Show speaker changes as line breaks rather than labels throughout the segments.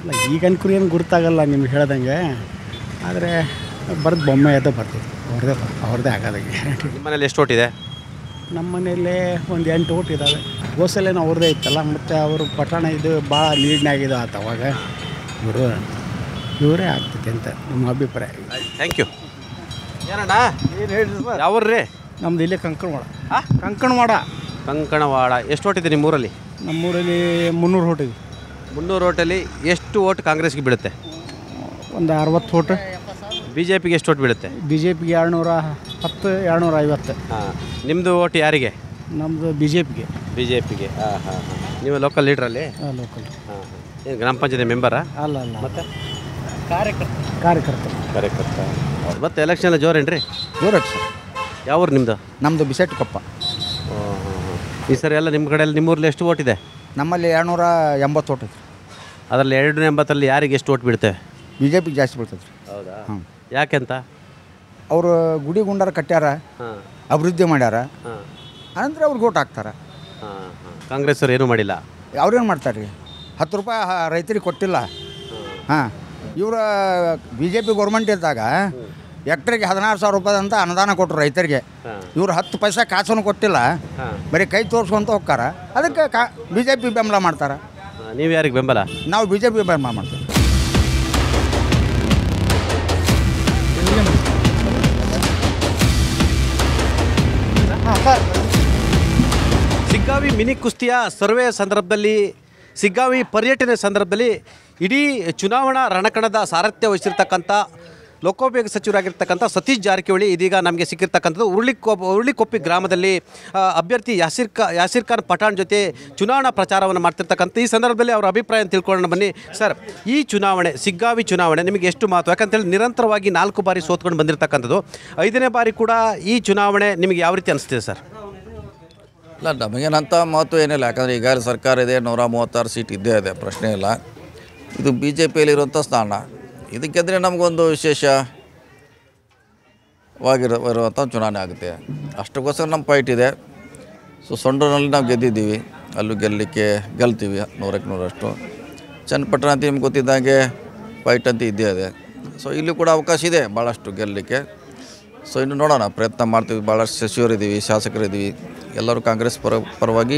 ಇಲ್ಲ ಈಗ ಅನ್ಕೂರು ಏನು ಗುರ್ತಾಗಲ್ಲ ನಿಮ್ಗೆ ಹೇಳ್ದಂಗೆ ಆದರೆ ಬರೋದು ಬೊಮ್ಮೆ ಎದ್ದು ಬರ್ತದೆ ಅವ್ರದ್ದೇ ಅವ್ರದ್ದೇ ಆಗೋದಾಗೆ ಗ್ಯಾರಂಟಿ
ನಿಮ್ಮ ಮನೇಲಿ ಎಷ್ಟು ಓಟಿದೆ
ನಮ್ಮ ಮನೆಯಲ್ಲೇ ಒಂದು ಎಂಟು ಓಟ್ ಇದ್ದಾವೆ ಗೋಸಲೇನು ಅವ್ರದ್ದೇ ಇತ್ತಲ್ಲ ಮತ್ತು ಅವರು ಪಟ್ಟಣ ಇದು ಭಾಳ ಲೀಡ್ನಾಗಿದೆ ಆತ ಅವಾಗ ಇವರು ಇವರೇ ಆಗ್ತೈತೆ ಅಂತ ನಮ್ಮ ಅಭಿಪ್ರಾಯ
ಥ್ಯಾಂಕ್ ಯು ಏನಣ್ಣ ಯಾವ್ರಿ
ನಮ್ದು ಇಲ್ಲೇ ಕಂಕಣವಾಡ ಕಂಕಣವಾಡ
ಕಂಕಣವಾಡ ಎಷ್ಟು ಓಟಿದೆ ನಿಮ್ಮ ಊರಲ್ಲಿ
ನಮ್ಮೂರಲ್ಲಿ ಮುನ್ನೂರು ಓಟ್ ಇದೆ
ಮುನ್ನೂರು ಓಟಲ್ಲಿ ಎಷ್ಟು ಓಟ್ ಕಾಂಗ್ರೆಸ್ಗೆ ಬೀಳುತ್ತೆ
ಒಂದು ಅರವತ್ತು ಓಟ್
ಬಿ ಜೆ ಪಿಗೆ ಎಷ್ಟು ಓಟ್ ಬೀಳುತ್ತೆ
ಬಿ ಜೆ ಪಿಗೆ ಎರಡುನೂರ ಹತ್ತು ಎರಡುನೂರ ಐವತ್ತು
ಹಾಂ ನಿಮ್ಮದು ಓಟ್ ಯಾರಿಗೆ
ನಮ್ಮದು ಬಿ ಜೆ ಪಿಗೆ
ಬಿ ಜೆ ಪಿಗೆ ಹಾಂ ಹಾಂ ಹಾಂ ನೀವು ಲೋಕಲ್ ಲೀಡ್ರಲ್ಲಿ
ಲೋಕಲ್
ಹಾಂ ಹಾಂ ಏನು ಗ್ರಾಮ ಪಂಚಾಯತಿ ಮೆಂಬರಾ
ಅಲ್ಲ ಅಲ್ಲ
ಮತ್ತೆ
ಕಾರ್ಯಕರ್ತ ಕಾರ್ಯಕರ್ತ
ಕಾರ್ಯಕರ್ತ ಮತ್ತೆ ಎಲೆಕ್ಷನ್ ಎಲ್ಲ ಜೋರೇನ್ರಿ
ಜೋರಾಗಿ ಸರ್
ಯಾವ ಊರು ನಿಮ್ಮದು
ನಮ್ಮದು ಬಿಸೆಟ್ ಕೊಪ್ಪ
ಈ ಸರಿ ಎಲ್ಲ ನಿಮ್ಮ ಕಡೆಯಲ್ಲಿ ನಿಮ್ಮೂರಲ್ಲಿ ಎಷ್ಟು ಓಟ್ ಇದೆ
ನಮ್ಮಲ್ಲಿ ಎರಡುನೂರ ಎಂಬತ್ತು ಓಟ್ ಐತ್ರಿ
ಅದರಲ್ಲಿ ಎರಡು ಎಂಬತ್ತರಲ್ಲಿ ಯಾರಿಗೆ ಎಷ್ಟು ಓಟ್ ಬೀಳುತ್ತೆ
ಬಿ ಜೆ ಪಿಗೆ ಜಾಸ್ತಿ ಬೀಳ್ತೈತೆ ರೀ
ಹೌದಾ
ಹಾಂ
ಯಾಕೆಂತ
ಅವರು ಗುಡಿ ಗುಂಡಾರ ಕಟ್ಟ್ಯಾರ
ಹಾಂ
ಅಭಿವೃದ್ಧಿ ಮಾಡ್ಯಾರ
ಹಾಂ
ಅನಂತರ ಅವ್ರಿಗೆ ಓಟ್ ಹಾಕ್ತಾರೆ
ಹಾಂ ಹಾಂ ಕಾಂಗ್ರೆಸ್ ಅವ್ರು ಏನೂ ಮಾಡಿಲ್ಲ
ಅವ್ರೇನು ಮಾಡ್ತಾರೆ ರೀ ಹತ್ತು ರೂಪಾಯಿ ಹ- ರೈತರಿಗೆ ಕೊಟ್ಟಿಲ್ಲ ಹಾಂ ಇವರ ಬಿ ಜೆ ಪಿ ಗೌರ್ಮೆಂಟ್ ಇದ್ದಾಗ ಎಕ್ಟ್ರಿಗೆ ಹದಿನಾರು ಸಾವಿರ ರೂಪಾಯಿ ಅಂತ ಅನುದಾನ ಕೊಟ್ಟರು ರೈತರಿಗೆ
ಹಾಂ
ಇವ್ರು ಹತ್ತು ಪೈಸಾ ಕಾಸನ್ನು ಕೊಟ್ಟಿಲ್ಲ
ಹಾಂ
ಬರೀ ಕೈ ತೋರಿಸ್ಕೊಂತ ಹೋಗ್ತಾರ ಅದಕ್ಕೆ ಕಾ ಬಿ ಜೆ ಪಿ ಬೆಂಬಲ ಮಾಡ್ತಾರೆ
ನೀವು ಯಾರಿಗೆ ಬೆಂಬಲ
ನಾವು ಬಿ ಜೆ ಪಿ ಬೆಂಬಲ ಮಾಡ್ತೀವಿ
ಸಿಗ್ಗಾವಿ ಮಿನಿ ಕುಸ್ತಿಯ ಸರ್ವೆ ಸಂದರ್ಭದಲ್ಲಿ ಸಿಗ್ಗಾವಿ ಪರ್ಯಟನೆ ಸಂದರ್ಭದಲ್ಲಿ ಇಡೀ ಚುನಾವಣಾ ರಣಕಣದ ಸಾರಥ್ಯ ವಹಿಸಿರ್ತಕ್ಕಂಥ ಲೋಕೋಪಯೋಗಿ ಸಚಿವರಾಗಿರ್ತಕ್ಕಂಥ ಸತೀಶ್ ಜಾರಕಿಹೊಳಿ ಇದೀಗ ನಮಗೆ ಸಿಕ್ಕಿರ್ತಕ್ಕಂಥದ್ದು ಉರುಳಿಕೊ ಉರುಳಿಕೊಪ್ಪಿ ಗ್ರಾಮದಲ್ಲಿ ಆ, ಅಭ್ಯರ್ಥಿ ಯಾಸಿರ್ ಖಾ ಯಾಸಿರ್ ಖಾನ್ ಪಠಾಣ್ ಜೊತೆ ಚುನಾವಣಾ ಪ್ರಚಾರವನ್ನು ಮಾಡ್ತಿರ್ತಕ್ಕಂಥ ಈ ಸಂದರ್ಭದಲ್ಲಿ ಅವರ ಅಭಿಪ್ರಾಯ ತಿಳ್ಕೊಳ್ಳೋಣ ಬನ್ನಿ ಸರ್ ಈ ಚುನಾವಣೆ ಸಿಗ್ಗಾವಿ ಚುನಾವಣೆ ನಿಮಗೆ ಎಷ್ಟು ಮಹತ್ವ ಯಾಕಂತೇಳಿ ನಿರಂತರವಾಗಿ ನಾಲ್ಕು ಬಾರಿ ಸೋತ್ಕೊಂಡು ಬಂದಿರತಕ್ಕಂಥದ್ದು ಐದನೇ ಬಾರಿ ಕೂಡ ಈ ಚುನಾವಣೆ ನಿಮಗೆ ಯಾವ ರೀತಿ ಅನಿಸ್ತಿದೆ ಸರ್
ಇಲ್ಲ ನಮಗೇನಂತ ಮಹತ್ವ ಏನಿಲ್ಲ ಯಾಕಂದರೆ ಈಗಾಗಲೇ ಸರ್ಕಾರ ಇದೆ ನೂರ ಮೂವತ್ತಾರು ಸೀಟ್ ಇದ್ದೇ ಇದೆ ಪ್ರಶ್ನೆ ಇಲ್ಲ ಇದು ಬಿ ಜೆ ಪಿಯಲ್ಲಿರುವಂಥ ಸ್ಥಾನ ಇದಕ್ಕೆಂದರೆ ನಮಗೊಂದು ವಿಶೇಷವಾಗಿರೋ ಇರುವಂಥ ಚುನಾವಣೆ ಆಗುತ್ತೆ ಅಷ್ಟಕ್ಕೋಸ್ಕರ ನಮ್ಮ ಫೈಟ್ ಇದೆ ಸೊ ಸೊಂಡೂರಿನಲ್ಲಿ ನಾವು ಗೆದ್ದಿದ್ದೀವಿ ಅಲ್ಲೂ ಗೆಲ್ಲಲಿಕ್ಕೆ ಗೆಲ್ತೀವಿ ನೂರಕ್ಕೆ ನೂರಷ್ಟು ಚನ್ನಪಟ್ಟಣ ಅಂತ ನಿಮ್ಗೆ ಗೊತ್ತಿದ್ದಂಗೆ ಫೈಟ್ ಅಂತ ಇದ್ದೇ ಇದೆ ಸೊ ಇಲ್ಲಿ ಕೂಡ ಅವಕಾಶ ಇದೆ ಭಾಳಷ್ಟು ಗೆಲ್ಲಲಿಕ್ಕೆ ಸೊ ಇನ್ನು ನೋಡೋಣ ಪ್ರಯತ್ನ ಮಾಡ್ತೀವಿ ಭಾಳಷ್ಟು ಸಚಿವರಿದ್ದೀವಿ ಶಾಸಕರಿದ್ದೀವಿ ಎಲ್ಲರೂ ಕಾಂಗ್ರೆಸ್ ಪರ ಪರವಾಗಿ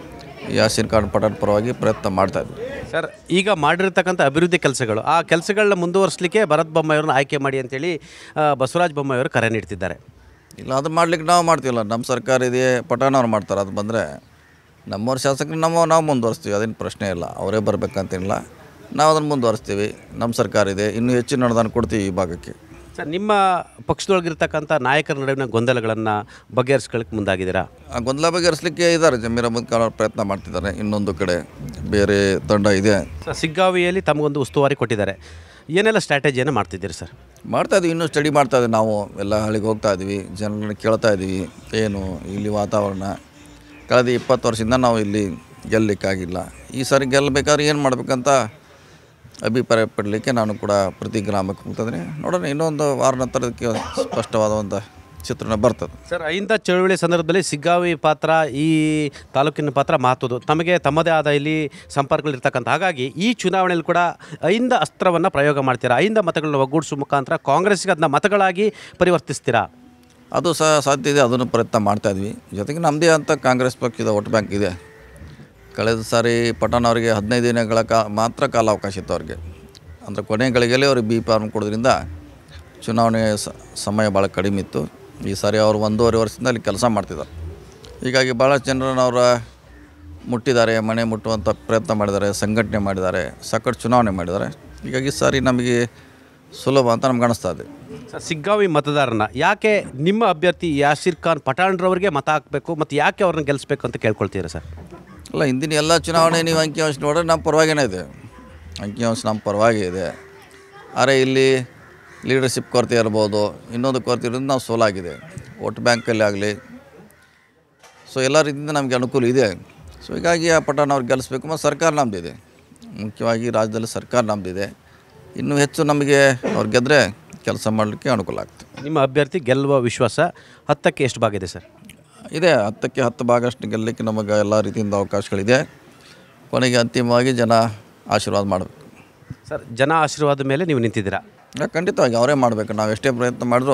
ಯಾಸೀನ್ ಖಾನ್ ಪಠಾಣ್ ಪರವಾಗಿ ಪ್ರಯತ್ನ ಮಾಡ್ತಾ ಇದ್ವಿ
ಸರ್ ಈಗ ಮಾಡಿರ್ತಕ್ಕಂಥ ಅಭಿವೃದ್ಧಿ ಕೆಲಸಗಳು ಆ ಕೆಲಸಗಳನ್ನ ಮುಂದುವರಿಸಲಿಕ್ಕೆ ಭರತ್ ಬೊಮ್ಮಾಯಿಯವ್ರನ್ನ ಆಯ್ಕೆ ಮಾಡಿ ಅಂತೇಳಿ ಆ, ಬಸವರಾಜ ಬೊಮ್ಮಾಯಿಯವರು ಕರೆ ನೀಡ್ತಿದ್ದಾರೆ
ಇಲ್ಲ ಅದು ಮಾಡ್ಲಿಕ್ಕೆ ನಾವು ಮಾಡ್ತೀವಲ್ಲ ನಮ್ಮ ಸರ್ಕಾರ ಇದೆ ಪಠಾಣ್ ಅವ್ರು ಮಾಡ್ತಾರೆ ಅದು ಬಂದರೆ ನಮ್ಮವ್ರ ಶಾಸಕರು ನಮ್ಮ ನಾವು ಮುಂದುವರಿಸ್ತೀವಿ ಅದೇನು ಪ್ರಶ್ನೆ ಇಲ್ಲ ಅವರೇ ಬರಬೇಕಂತೇನಿಲ್ಲ ನಾವು ಅದನ್ನು ಮುಂದುವರಿಸ್ತೀವಿ ನಮ್ಮ ಸರ್ಕಾರ ಇದೆ ಇನ್ನೂ ಹೆಚ್ಚಿನ ಅನುದಾನ ಕೊಡ್ತೀವಿ ಈ ಭಾಗಕ್ಕೆ
ಸರ್ ನಿಮ್ಮ ಪಕ್ಷದೊಳಗಿರ್ತಕ್ಕಂಥ ನಾಯಕರ ನಡುವಿನ ಗೊಂದಲಗಳನ್ನು ಬಗೆಹರಿಸ್ಕೊಳ್ಳಿಕ್ಕೆ ಮುಂದಾಗಿದ್ದೀರಾ
ಆ ಗೊಂದಲ ಬಗೆಹರಿಸಲಿಕ್ಕೆ ಇದ್ದಾರೆ ಜಮೀರ್ ಅಹಮದ್ ಖಾನ್ ಅವ್ರು ಪ್ರಯತ್ನ ಮಾಡ್ತಿದ್ದಾರೆ ಇನ್ನೊಂದು ಕಡೆ ಬೇರೆ ತಂಡ ಇದೆ
ಸರ್ ಸಿಗ್ಗಾವಿಯಲ್ಲಿ ತಮಗೊಂದು ಉಸ್ತುವಾರಿ ಕೊಟ್ಟಿದ್ದಾರೆ ಏನೆಲ್ಲ ಸ್ಟ್ರಾಟಜಿಯನ್ನು ಮಾಡ್ತಿದ್ದೀರಿ ಸರ್
ಮಾಡ್ತಾ ಇದ್ವಿ ಇನ್ನೂ ಸ್ಟಡಿ ಮಾಡ್ತಾ ಇದ್ದೀವಿ ನಾವು ಎಲ್ಲ ಹಳ್ಳಿಗೆ ಹೋಗ್ತಾ ಇದ್ವಿ ಜನರನ್ನ ಕೇಳ್ತಾ ಇದ್ದೀವಿ ಏನು ಇಲ್ಲಿ ವಾತಾವರಣ ಕಳೆದ ಇಪ್ಪತ್ತು ವರ್ಷದಿಂದ ನಾವು ಇಲ್ಲಿ ಗೆಲ್ಲಲಿಕ್ಕಾಗಿಲ್ಲ ಈ ಸಾರಿ ಗೆಲ್ಲಬೇಕಾದ್ರೆ ಏನು ಮಾಡಬೇಕಂತ ಅಭಿಪ್ರಾಯ ಪಡಲಿಕ್ಕೆ ನಾನು ಕೂಡ ಪ್ರತಿ ಗ್ರಾಮಕ್ಕೆ ಹೋಗ್ತಾಯಿದ್ದೀನಿ ನೋಡೋಣ ಇನ್ನೊಂದು ವಾರ ನಂತರ ಅದಕ್ಕೆ ಸ್ಪಷ್ಟವಾದ ಒಂದು ಚಿತ್ರಣ ಬರ್ತದೆ
ಸರ್ ಅಹಿಂದ ಚಳುವಳಿ ಸಂದರ್ಭದಲ್ಲಿ ಸಿಗ್ಗಾವಿ ಪಾತ್ರ ಈ ತಾಲೂಕಿನ ಪಾತ್ರ ಮಹತ್ವದ್ದು ತಮಗೆ ತಮ್ಮದೇ ಆದ ಇಲ್ಲಿ ಸಂಪರ್ಕಗಳಿರ್ತಕ್ಕಂಥ ಹಾಗಾಗಿ ಈ ಚುನಾವಣೆಯಲ್ಲಿ ಕೂಡ ಅಹಿಂದ ಅಸ್ತ್ರವನ್ನು ಪ್ರಯೋಗ ಮಾಡ್ತೀರಾ ಅಹಿಂದ ಮತಗಳನ್ನ ಒಗ್ಗೂಡಿಸುವ ಮುಖಾಂತರ ಕಾಂಗ್ರೆಸ್ಗೆ ಅದನ್ನ ಮತಗಳಾಗಿ ಪರಿವರ್ತಿಸ್ತೀರಾ
ಅದು ಸಹ ಸಾಧ್ಯ ಇದೆ ಅದನ್ನು ಪ್ರಯತ್ನ ಮಾಡ್ತಾ ಇದ್ವಿ ಜೊತೆಗೆ ನಮ್ಮದೇ ಅಂತ ಕಾಂಗ್ರೆಸ್ ಪಕ್ಷದ ವೋಟ್ ಬ್ಯಾಂಕ್ ಇದೆ ಕಳೆದ ಸಾರಿ ಪಠಾಣ್ ಅವರಿಗೆ ಹದಿನೈದು ದಿನಗಳ ಕಾ ಮಾತ್ರ ಕಾಲಾವಕಾಶ ಇತ್ತು ಅವ್ರಿಗೆ ಅಂದರೆ ಕೊನೆ ಗಳಿಗೆಯಲ್ಲಿ ಅವ್ರಿಗೆ ಬಿ ಫಾರ್ಮ್ ಕೊಡೋದ್ರಿಂದ ಚುನಾವಣೆ ಸ- ಸಮಯ ಭಾಳ ಕಡಿಮೆ ಇತ್ತು ಈ ಸಾರಿ ಅವರು ಒಂದೂವರೆ ವರ್ಷದಿಂದ ಅಲ್ಲಿ ಕೆಲಸ ಮಾಡ್ತಿದ್ದಾರೆ ಹೀಗಾಗಿ ಭಾಳಷ್ಟು ಜನರನ್ನು ಅವರ ಮುಟ್ಟಿದ್ದಾರೆ ಮನೆ ಮುಟ್ಟುವಂಥ ಪ್ರಯತ್ನ ಮಾಡಿದ್ದಾರೆ ಸಂಘಟನೆ ಮಾಡಿದ್ದಾರೆ ಸಾಕಷ್ಟು ಚುನಾವಣೆ ಮಾಡಿದ್ದಾರೆ ಹೀಗಾಗಿ ಈ ಸಾರಿ ನಮಗೆ ಸುಲಭ ಅಂತ ನಮ್ಗೆ ಅನಿಸ್ತಾ ಇದೆ
ಸರ್ ಸಿಗ್ಗಾವಿ ಮತದಾರನ ಯಾಕೆ ನಿಮ್ಮ ಅಭ್ಯರ್ಥಿ ಯಾಸಿರ್ ಖಾನ್ ಪಠಾಣ್ರವರಿಗೆ ಮತ ಹಾಕಬೇಕು ಮತ್ತು ಯಾಕೆ ಅವ್ರನ್ನ ಗೆಲ್ಲಿಸ್ಬೇಕು ಅಂತ ಕೇಳ್ಕೊಳ್ತೀರಾ ಸರ್
ಅಲ್ಲ ಹಿಂದಿನ ಎಲ್ಲ ಚುನಾವಣೆ ನೀವು ಅಂಕಿಅಂಶ ನೋಡಿದ್ರೆ ನಮ್ಮ ಪರವಾಗಿನೇ ಇದೆ ಅಂಕಿಅಂಶ ನಮ್ಮ ಪರವಾಗಿ ಇದೆ ಆದರೆ ಇಲ್ಲಿ ಲೀಡರ್ಶಿಪ್ ಕೊರತೆ ಇರ್ಬೋದು ಇನ್ನೊಂದು ಕೊರತೆ ಇರೋದು ನಾವು ಸೋಲಾಗಿದೆ ವೋಟ್ ಬ್ಯಾಂಕಲ್ಲಿ ಆಗಲಿ ಸೊ ಎಲ್ಲ ರೀತಿಯಿಂದ ನಮಗೆ ಅನುಕೂಲ ಇದೆ ಸೊ ಹೀಗಾಗಿ ಆ ಪಟ್ಟಣ ಅವ್ರು ಗೆಲ್ಲಿಸ್ಬೇಕು ಮತ್ತು ಸರ್ಕಾರ ನಮ್ಮದಿದೆ ಮುಖ್ಯವಾಗಿ ರಾಜ್ಯದಲ್ಲಿ ಸರ್ಕಾರ ನಮ್ಮದಿದೆ ಇನ್ನೂ ಹೆಚ್ಚು ನಮಗೆ ಅವ್ರು ಗೆದ್ದರೆ ಕೆಲಸ ಮಾಡಲಿಕ್ಕೆ ಅನುಕೂಲ ಆಗ್ತದೆ
ನಿಮ್ಮ ಅಭ್ಯರ್ಥಿ ಗೆಲ್ಲುವ ವಿಶ್ವಾಸ ಹತ್ತಕ್ಕೆ ಎಷ್ಟು ಭಾಗ ಇದೆ ಸರ್
ಇದೆ ಹತ್ತಕ್ಕೆ ಹತ್ತು ಭಾಗಷ್ಟು ಗೆಲ್ಲಲಿಕ್ಕೆ ನಮಗೆ ಎಲ್ಲ ರೀತಿಯಿಂದ ಅವಕಾಶಗಳಿದೆ ಕೊನೆಗೆ ಅಂತಿಮವಾಗಿ ಜನ ಆಶೀರ್ವಾದ ಮಾಡಬೇಕು
ಸರ್ ಜನ ಆಶೀರ್ವಾದ ಮೇಲೆ ನೀವು ನಿಂತಿದ್ದೀರಾ
ಯಾ, ಖಂಡಿತವಾಗಿ ಅವರೇ ಮಾಡಬೇಕು ನಾವು ಎಷ್ಟೇ ಪ್ರಯತ್ನ ಮಾಡಿದ್ರು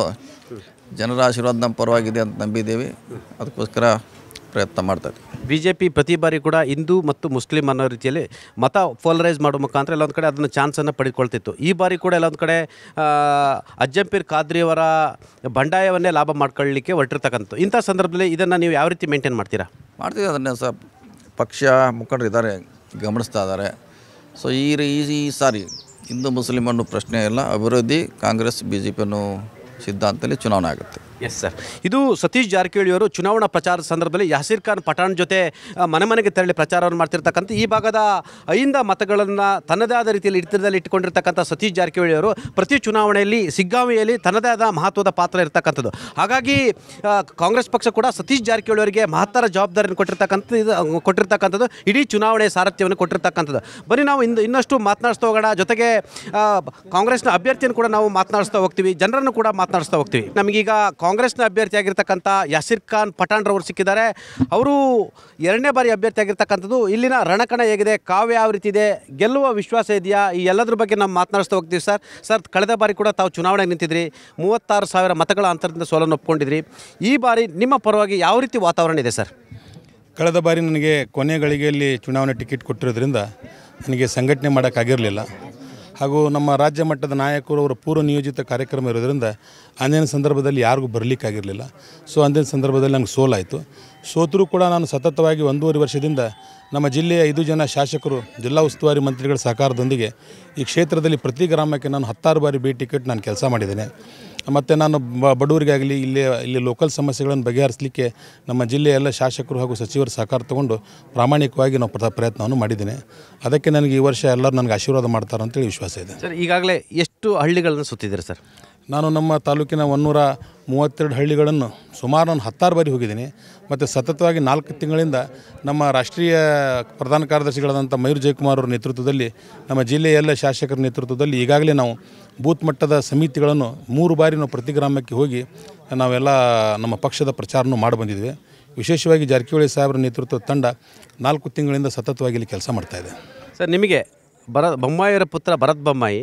ಜನರ ಆಶೀರ್ವಾದ ನಮ್ಮ ಪರವಾಗಿದೆ ಅಂತ ನಂಬಿದ್ದೀವಿ ಅದಕ್ಕೋಸ್ಕರ ಪ್ರಯತ್ನ ಮಾಡ್ತಾ ಇದ್ದೀವಿ
ಬಿ ಜೆ ಪಿ ಪ್ರತಿ ಬಾರಿ ಕೂಡ ಹಿಂದೂ ಮತ್ತು ಮುಸ್ಲಿಂ ಅನ್ನೋ ರೀತಿಯಲ್ಲಿ ಮತ ಪೋಲರೈಸ್ ಮಾಡೋ ಮುಖಾಂತರ ಎಲ್ಲೊಂದು ಕಡೆ ಅದನ್ನು ಚಾನ್ಸನ್ನು ಪಡೆದುಕೊಳ್ತಿತ್ತು ಈ ಬಾರಿ ಕೂಡ ಎಲ್ಲೊಂದು ಕಡೆ ಆ, ಅಜ್ಜಂಪೀರ್ ಖಾದ್ರಿಯವರ ಬಂಡಾಯವನ್ನೇ ಲಾಭ ಮಾಡ್ಕೊಳ್ಳಿಕ್ಕೆ ಹೊರಟಿರ್ತಕ್ಕಂಥದ್ದು ಇಂಥ ಸಂದರ್ಭದಲ್ಲಿ ಇದನ್ನು ನೀವು ಯಾವ ರೀತಿ ಮೇಂಟೈನ್ ಮಾಡ್ತೀರಾ
ಮಾಡ್ತೀವಿ ಅದನ್ನೇ ಸಹ ಪಕ್ಷ ಮುಖಂಡರು ಇದ್ದಾರೆ ಗಮನಿಸ್ತಾ ಇದ್ದಾರೆ ಸೊ ಈ ರೀ- ಈ ಈ ಸಾರಿ ಹಿಂದೂ ಮುಸ್ಲಿಂ ಅನ್ನೋ ಪ್ರಶ್ನೆ ಇಲ್ಲ ಅಭಿವೃದ್ಧಿ ಕಾಂಗ್ರೆಸ್ ಬಿ ಜೆ ಪಿ ಅನ್ನೋ ಸಿದ್ಧಾಂತದಲ್ಲಿ ಚುನಾವಣೆ ಆಗುತ್ತೆ
ಎಸ್ ಸರ್ ಇದು ಸತೀಶ್ ಜಾರಕಿಹೊಳಿ ಅವರು ಚುನಾವಣಾ ಪ್ರಚಾರದ ಸಂದರ್ಭದಲ್ಲಿ ಯಾಸೀರ್ ಖಾನ್ ಪಠಾಣ್ ಜೊತೆ ಆ, ಮನೆ ಮನೆಗೆ ತೆರಳಿ ಪ್ರಚಾರವನ್ನು ಮಾಡ್ತಿರ್ತಕ್ಕಂಥ ಈ ಭಾಗದ ಐಂದ ಮತಗಳನ್ನು ತನ್ನದೇ ಆದ ರೀತಿಯಲ್ಲಿ ಹಿಡಿತದಲ್ಲಿ ಇಟ್ಟುಕೊಂಡಿರ್ತಕ್ಕಂಥ ಸತೀಶ್ ಜಾರಕಿಹೊಳಿ ಅವರು ಪ್ರತಿ ಚುನಾವಣೆಯಲ್ಲಿ ಸಿಗ್ಗಾವಿಯಲ್ಲಿ ತನ್ನದೇ ಆದ ಮಹತ್ವದ ಪಾತ್ರ ಇರ್ತಕ್ಕಂಥದ್ದು ಹಾಗಾಗಿ ಆ, ಕಾಂಗ್ರೆಸ್ ಪಕ್ಷ ಕೂಡ ಸತೀಶ್ ಜಾರಕಿಹೊಳಿ ಅವರಿಗೆ ಮಹತ್ತರ ಜವಾಬ್ದಾರಿಯನ್ನು ಕೊಟ್ಟಿರ್ತಕ್ಕಂಥದ್ದು ಇದು ಕೊಟ್ಟಿರ್ತಕ್ಕಂಥದ್ದು ಇಡೀ ಚುನಾವಣೆ ಸಾರಥ್ಯವನ್ನು ಕೊಟ್ಟಿರ್ತಕ್ಕಂಥದ್ದು ಬನ್ನಿ ನಾವು ಇಂದು ಇನ್ನಷ್ಟು ಮಾತನಾಡಿಸ್ತಾ ಹೋಗೋಣ ಜೊತೆಗೆ ಆ, ಕಾಂಗ್ರೆಸ್ನ ಅಭ್ಯರ್ಥಿಯನ್ನು ಕೂಡ ನಾವು ಮಾತನಾಡಿಸ್ತಾ ಹೋಗ್ತೀವಿ ಜನರನ್ನು ಕೂಡ ಮಾತನಾಡಿಸ್ತಾ ಹೋಗ್ತೀವಿ ನಮಗೀಗ ಕಾಂಗ್ರೆಸ್ನ ಅಭ್ಯರ್ಥಿ ಆಗಿರ್ತಕ್ಕಂಥ ಯಾಸಿರ್ ಖಾನ್ ಪಠಾಣ್ ರವರು ಸಿಕ್ಕಿದ್ದಾರೆ ಅವರು ಎರಡನೇ ಬಾರಿ ಅಭ್ಯರ್ಥಿ ಆಗಿರ್ತಕ್ಕಂಥದ್ದು ಇಲ್ಲಿನ ರಣಕಣ ಹೇಗಿದೆ ಕಾವ್ಯ ಯಾವ ರೀತಿ ಇದೆ ಗೆಲ್ಲುವ ವಿಶ್ವಾಸ ಇದೆಯಾ ಈ ಎಲ್ಲದ್ರ ಬಗ್ಗೆ ನಾವು ಮಾತನಾಡಿಸ್ತಾ ಹೋಗ್ತೀವಿ ಸರ್ ಸರ್ ಕಳೆದ ಬಾರಿ ಕೂಡ ತಾವು ಚುನಾವಣೆಗೆ ನಿಂತಿದ್ರಿ ಮೂವತ್ತಾರು ಸಾವಿರ ಮತಗಳ ಅಂತರದಿಂದ ಸೋಲನ್ನು ಒಪ್ಕೊಂಡಿದ್ರಿ ಈ ಬಾರಿ ನಿಮ್ಮ ಪರವಾಗಿ ಯಾವ ರೀತಿ ವಾತಾವರಣ ಇದೆ ಸರ್
ಕಳೆದ ಬಾರಿ ನನಗೆ ಕೊನೆ ಗಳಿಗೆಯಲ್ಲಿ ಚುನಾವಣೆ ಟಿಕೆಟ್ ಕೊಟ್ಟಿರೋದ್ರಿಂದ ನನಗೆ ಸಂಘಟನೆ ಮಾಡೋಕ್ಕಾಗಿರಲಿಲ್ಲ ಹಾಗೂ ನಮ್ಮ ರಾಜ್ಯ ಮಟ್ಟದ ನಾಯಕರು ಅವರ ಪೂರ್ವ ನಿಯೋಜಿತ ಕಾರ್ಯಕ್ರಮ ಇರೋದ್ರಿಂದ ಅಂದಿನ ಸಂದರ್ಭದಲ್ಲಿ ಯಾರಿಗೂ ಬರಲಿಕ್ಕಾಗಿರಲಿಲ್ಲ ಸೊ ಅಂದಿನ ಸಂದರ್ಭದಲ್ಲಿ ನನಗೆ ಸೋಲಾಯಿತು ಸೋತರೂ ಕೂಡ ನಾನು ಸತತವಾಗಿ ಒಂದೂವರೆ ವರ್ಷದಿಂದ ನಮ್ಮ ಜಿಲ್ಲೆಯ ಐದು ಜನ ಶಾಸಕರು ಜಿಲ್ಲಾ ಉಸ್ತುವಾರಿ ಮಂತ್ರಿಗಳ ಸಹಕಾರದೊಂದಿಗೆ ಈ ಕ್ಷೇತ್ರದಲ್ಲಿ ಪ್ರತಿ ಗ್ರಾಮಕ್ಕೆ ನಾನು ಹತ್ತಾರು ಬಾರಿ ಭೇಟಿ ಕೊಟ್ಟು ನಾನು ಕೆಲಸ ಮಾಡಿದ್ದೇನೆ ಮತ್ತು ನಾನು ಬ ಬಡವರಿಗಾಗಲಿ ಇಲ್ಲಿ ಇಲ್ಲಿ ಲೋಕಲ್ ಸಮಸ್ಯೆಗಳನ್ನು ಬಗೆಹರಿಸಲಿಕ್ಕೆ ನಮ್ಮ ಜಿಲ್ಲೆಯ ಎಲ್ಲ ಶಾಸಕರು ಹಾಗೂ ಸಚಿವರ ಸಹಕಾರ ತಗೊಂಡು ಪ್ರಾಮಾಣಿಕವಾಗಿ ನಾವು ಪ್ರ ಪ್ರಯತ್ನವನ್ನು ಮಾಡಿದ್ದೇನೆ ಅದಕ್ಕೆ ನನಗೆ ಈ ವರ್ಷ ಎಲ್ಲರೂ ನನಗೆ ಆಶೀರ್ವಾದ ಮಾಡ್ತಾರೆ ಅಂತೇಳಿ ವಿಶ್ವಾಸ ಇದೆ
ಸರ್ ಈಗಾಗಲೇ ಎಷ್ಟು ಹಳ್ಳಿಗಳನ್ನು ಸುತ್ತಿದ್ದೀರಿ ಸರ್
ನಾನು ನಮ್ಮ ತಾಲೂಕಿನ ಒನ್ನೂರ ಮೂವತ್ತೆರಡು ಹಳ್ಳಿಗಳನ್ನು ಸುಮಾರು ನಾನು ಹತ್ತಾರು ಬಾರಿ ಹೋಗಿದ್ದೀನಿ ಮತ್ತು ಸತತವಾಗಿ ನಾಲ್ಕು ತಿಂಗಳಿಂದ ನಮ್ಮ ರಾಷ್ಟ್ರೀಯ ಪ್ರಧಾನ ಕಾರ್ಯದರ್ಶಿಗಳಾದಂಥ ಮಯೂರ್ ಜಯಕುಮಾರ್ ಅವರ ನೇತೃತ್ವದಲ್ಲಿ ನಮ್ಮ ಜಿಲ್ಲೆಯ ಎಲ್ಲ ಶಾಸಕರ ನೇತೃತ್ವದಲ್ಲಿ ಈಗಾಗಲೇ ನಾವು ಬೂತ್ ಮಟ್ಟದ ಸಮಿತಿಗಳನ್ನು ಮೂರು ಬಾರಿ ನಾವು ಪ್ರತಿ ಗ್ರಾಮಕ್ಕೆ ಹೋಗಿ ನಾವೆಲ್ಲ ನಮ್ಮ ಪಕ್ಷದ ಪ್ರಚಾರನೂ ಮಾಡಿ ಬಂದಿದ್ವಿ ವಿಶೇಷವಾಗಿ ಜಾರಕಿಹೊಳಿ ಸಾಹೇಬರ ನೇತೃತ್ವದ ತಂಡ ನಾಲ್ಕು ತಿಂಗಳಿಂದ ಸತತವಾಗಿ ಇಲ್ಲಿ ಕೆಲಸ ಮಾಡ್ತಾಯಿದೆ
ಸರ್ ನಿಮಗೆ ಭರ ಬೊಮ್ಮಾಯಿಯವರ ಪುತ್ರ ಭರತ್ ಬೊಮ್ಮಾಯಿ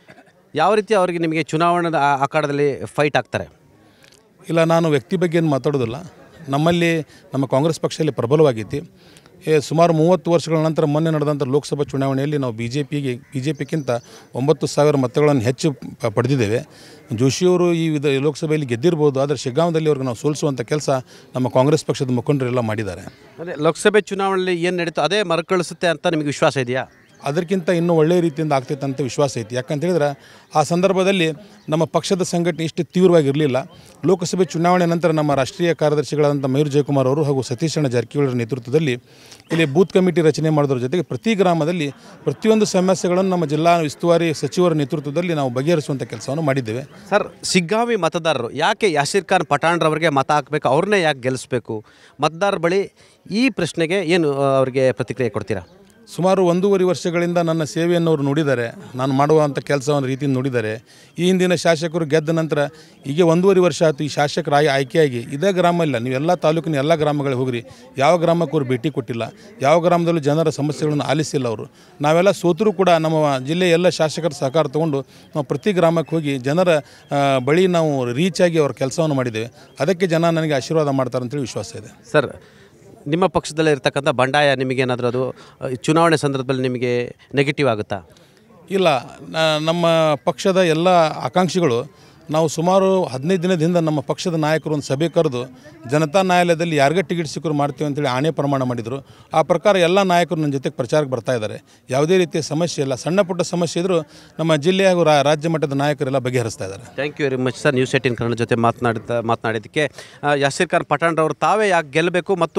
ಯಾವ ರೀತಿ ಅವರಿಗೆ ನಿಮಗೆ ಚುನಾವಣಾ ಆ- ಅಖಾಡದಲ್ಲಿ ಫೈಟ್ ಆಗ್ತಾರೆ
ಇಲ್ಲ ನಾನು ವ್ಯಕ್ತಿ ಬಗ್ಗೆ ಏನು ಮಾತಾಡೋದಿಲ್ಲ ನಮ್ಮಲ್ಲಿ ನಮ್ಮ ಕಾಂಗ್ರೆಸ್ ಪಕ್ಷದಲ್ಲಿ ಪ್ರಬಲವಾಗೈತಿ ಏ, ಸುಮಾರು ಮೂವತ್ತು ವರ್ಷಗಳ ನಂತರ ಮೊನ್ನೆ ನಡೆದಂಥ ಲೋಕಸಭಾ ಚುನಾವಣೆಯಲ್ಲಿ ನಾವು ಬಿ ಜೆ ಪಿಗೆ ಬಿ ಜೆ ಪಿಗಿಂತ ಒಂಬತ್ತು ಸಾವಿರ ಮತಗಳನ್ನು ಹೆಚ್ಚು ಪ- ಪಡೆದಿದ್ದೇವೆ ಜೋಶಿಯವರು ಈ ವಿಧ ಲೋಕಸಭೆಯಲ್ಲಿ ಗೆದ್ದಿರ್ಬೋದು ಆದರೆ ಶಿಗ್ಗಾಂವದಲ್ಲಿ ಅವ್ರಿಗೆ ನಾವು ಸೋಲಿಸುವಂಥ ಕೆಲಸ ನಮ್ಮ ಕಾಂಗ್ರೆಸ್ ಪಕ್ಷದ ಮುಖಂಡರೆಲ್ಲ ಮಾಡಿದ್ದಾರೆ
ಅದೇ ಲೋಕಸಭೆ ಚುನಾವಣೆಯಲ್ಲಿ ಏನು ನಡೀತು ಅದೇ ಮರುಕಳಿಸುತ್ತೆ ಅಂತ ನಿಮಗೆ ವಿಶ್ವಾಸ ಇದೆಯಾ
ಅದಕ್ಕಿಂತ ಇನ್ನೂ ಒಳ್ಳೆಯ ರೀತಿಯಿಂದ ಆಗ್ತೈತೆ ಅಂತ ವಿಶ್ವಾಸ ಐತಿ ಯಾಕಂತ ಹೇಳಿದ್ರೆ ಆ ಸಂದರ್ಭದಲ್ಲಿ ನಮ್ಮ ಪಕ್ಷದ ಸಂಘಟನೆ ಇಷ್ಟು ತೀವ್ರವಾಗಿರಲಿಲ್ಲ ಲೋಕಸಭೆ ಚುನಾವಣೆ ನಂತರ ನಮ್ಮ ರಾಷ್ಟ್ರೀಯ ಕಾರ್ಯದರ್ಶಿಗಳಾದಂಥ ಮಯೂರ್ ಜಯಕುಮಾರ್ ಅವರು ಹಾಗೂ ಸತೀಶಣ್ಣ ಜಾರಕಿಹೊಳಿ ಅವರ ನೇತೃತ್ವದಲ್ಲಿ ಇಲ್ಲಿ ಬೂತ್ ಕಮಿಟಿ ರಚನೆ ಮಾಡೋದ್ರ ಜೊತೆಗೆ ಪ್ರತಿ ಗ್ರಾಮದಲ್ಲಿ ಪ್ರತಿಯೊಂದು ಸಮಸ್ಯೆಗಳನ್ನು ನಮ್ಮ ಜಿಲ್ಲಾ ಉಸ್ತುವಾರಿ ಸಚಿವರ ನೇತೃತ್ವದಲ್ಲಿ ನಾವು ಬಗೆಹರಿಸುವಂಥ ಕೆಲಸವನ್ನು ಮಾಡಿದ್ದೇವೆ
ಸರ್ ಸಿಗ್ಗಾವಿ ಮತದಾರರು ಯಾಕೆ ಯಾಸೀರ್ ಖಾನ್ ಪಠಾಣ್ರವರಿಗೆ ಮತ ಹಾಕಬೇಕು ಅವ್ರನ್ನೇ ಯಾಕೆ ಗೆಲ್ಲಿಸ್ಬೇಕು ಮತದಾರರ ಬಳಿ ಈ ಪ್ರಶ್ನೆಗೆ ಏನು ಆ, ಅವರಿಗೆ ಪ್ರತಿಕ್ರಿಯೆ ಕೊಡ್ತೀರಾ
ಸುಮಾರು ಒಂದೂವರೆ ವರ್ಷಗಳಿಂದ ನನ್ನ ಸೇವೆಯನ್ನು ಅವರು ನೋಡಿದ್ದಾರೆ ನಾನು ಮಾಡುವಂಥ ಕೆಲಸವನ್ನು ರೀತಿಯನ್ನು ನೋಡಿದ್ದಾರೆ ಈ ಹಿಂದಿನ ಶಾಸಕರು ಗೆದ್ದ ನಂತರ ಈಗ ಒಂದೂವರೆ ವರ್ಷ ಆಯಿತು ಈ ಶಾಸಕರಾಗಿ ಆಯ್ಕೆಯಾಗಿ ಇದೇ ಗ್ರಾಮ ಇಲ್ಲ ನೀವು ಎಲ್ಲ ತಾಲೂಕಿನ ಎಲ್ಲ ಗ್ರಾಮಗಳಿಗೆ ಹೋಗ್ರಿ ಯಾವ ಗ್ರಾಮಕ್ಕೆ ಅವ್ರು ಭೇಟಿ ಕೊಟ್ಟಿಲ್ಲ ಯಾವ ಗ್ರಾಮದಲ್ಲೂ ಜನರ ಸಮಸ್ಯೆಗಳನ್ನು ಆಲಿಸಿಲ್ಲ ಅವರು ನಾವೆಲ್ಲ ಸೋತರೂ ಕೂಡ ನಮ್ಮ ಜಿಲ್ಲೆಯ ಎಲ್ಲ ಶಾಸಕರ ಸಹಕಾರ ತಗೊಂಡು ನಾವು ಪ್ರತಿ ಗ್ರಾಮಕ್ಕೆ ಹೋಗಿ ಜನರ ಆ, ಬಳಿ ನಾವು ರೀಚ್ ಆಗಿ ಅವ್ರ ಕೆಲಸವನ್ನು ಮಾಡಿದ್ದೇವೆ ಅದಕ್ಕೆ ಜನ ನನಗೆ ಆಶೀರ್ವಾದ ಮಾಡ್ತಾರೆ ಅಂತೇಳಿ ವಿಶ್ವಾಸ ಇದೆ
ಸರ್ ನಿಮ್ಮ ಪಕ್ಷದಲ್ಲೇ ಇರ್ತಕ್ಕಂಥ ಬಂಡಾಯ ನಿಮಗೇನಾದರೂ ಅದು ಆ, ಚುನಾವಣೆ ಸಂದರ್ಭದಲ್ಲಿ ನಿಮಗೆ ನೆಗೆಟಿವ್ ಆಗುತ್ತಾ
ಇಲ್ಲ ನ- ನಮ್ಮ ಪಕ್ಷದ ಎಲ್ಲ ಆಕಾಂಕ್ಷಿಗಳು ನಾವು ಸುಮಾರು ಹದಿನೈದು ದಿನದ ಹಿಂದೆ ನಮ್ಮ ಪಕ್ಷದ ನಾಯಕರು ಒಂದು ಸಭೆ ಕರೆದು ಜನತಾ ನ್ಯಾಯಾಲಯದಲ್ಲಿ ಯಾರಿಗೇ ಟಿಕೆಟ್ ಸಿಕ್ಕರು ಮಾಡ್ತೀವಿ ಅಂತೇಳಿ ಆಣೆ ಪ್ರಮಾಣ ಮಾಡಿದರು ಆ ಪ್ರಕಾರ ಎಲ್ಲ ನಾಯಕರು ನನ್ನ ಜೊತೆಗೆ ಪ್ರಚಾರಕ್ಕೆ ಬರ್ತಾ ಇದ್ದಾರೆ ಯಾವುದೇ ರೀತಿಯ ಸಮಸ್ಯೆ ಇಲ್ಲ ಸಣ್ಣ ಪುಟ್ಟ ಸಮಸ್ಯೆ ಇದ್ದರೂ ನಮ್ಮ ಜಿಲ್ಲೆ ಹಾಗೂ ರಾ- ರಾಜ್ಯ ಮಟ್ಟದ ನಾಯಕರೆಲ್ಲ ಬಗೆಹರಿಸ್ತಾ ಇದ್ದಾರೆ
thank you very much sir news eighteen Kannada ಜೊತೆ ಮಾತನಾಡಿದ ಮಾತನಾಡಿದ್ದಕ್ಕೆ ಆ, ಯಾಸೀರ್ ಖಾನ್ ಪಠಾಣ್ರವರು ತಾವೇ ಯಾಕೆ ಗೆಲ್ಲಬೇಕು ಮತ್ತು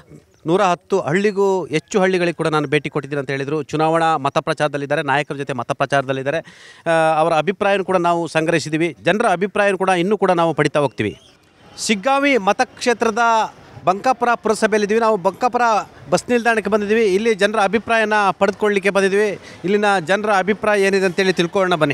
ನೂರ ಹತ್ತು ಹಳ್ಳಿಗೂ ಹೆಚ್ಚು ಹಳ್ಳಿಗಳಿಗೆ ಕೂಡ ನಾನು ಭೇಟಿ ಕೊಟ್ಟಿದ್ದೀನಿ ಅಂತ ಹೇಳಿದರು ಚುನಾವಣಾ ಮತ ಪ್ರಚಾರದಲ್ಲಿದ್ದಾರೆ ನಾಯಕರ ಜೊತೆ ಮತ ಪ್ರಚಾರದಲ್ಲಿದ್ದಾರೆ ಆ, ಅವರ ಅಭಿಪ್ರಾಯನೂ ಕೂಡ ನಾವು ಸಂಗ್ರಹಿಸಿದ್ದೀವಿ ಜನರ ಅಭಿಪ್ರಾಯ ಕೂಡ ಇನ್ನೂ ಕೂಡ ನಾವು ಪಡಿತಾ ಹೋಗ್ತೀವಿ ಶಿಗ್ಗಾವಿ ಮತಕ್ಷೇತ್ರದ ಬಂಕಾಪುರ ಪುರಸಭೆಯಲ್ಲಿದ್ದೀವಿ ನಾವು ಬಂಕಾಪುರ ಬಸ್ ನಿಲ್ದಾಣಕ್ಕೆ ಬಂದಿದ್ದೀವಿ ಇಲ್ಲಿ ಜನರ ಅಭಿಪ್ರಾಯನ ಪಡೆದುಕೊಳ್ಳಲಿಕ್ಕೆ ಬಂದಿದ್ದೀವಿ ಇಲ್ಲಿನ ಜನರ ಅಭಿಪ್ರಾಯ ಏನಿದೆ ಅಂತೇಳಿ ತಿಳ್ಕೊಳ್ಳೋಣ ಬನ್ನಿ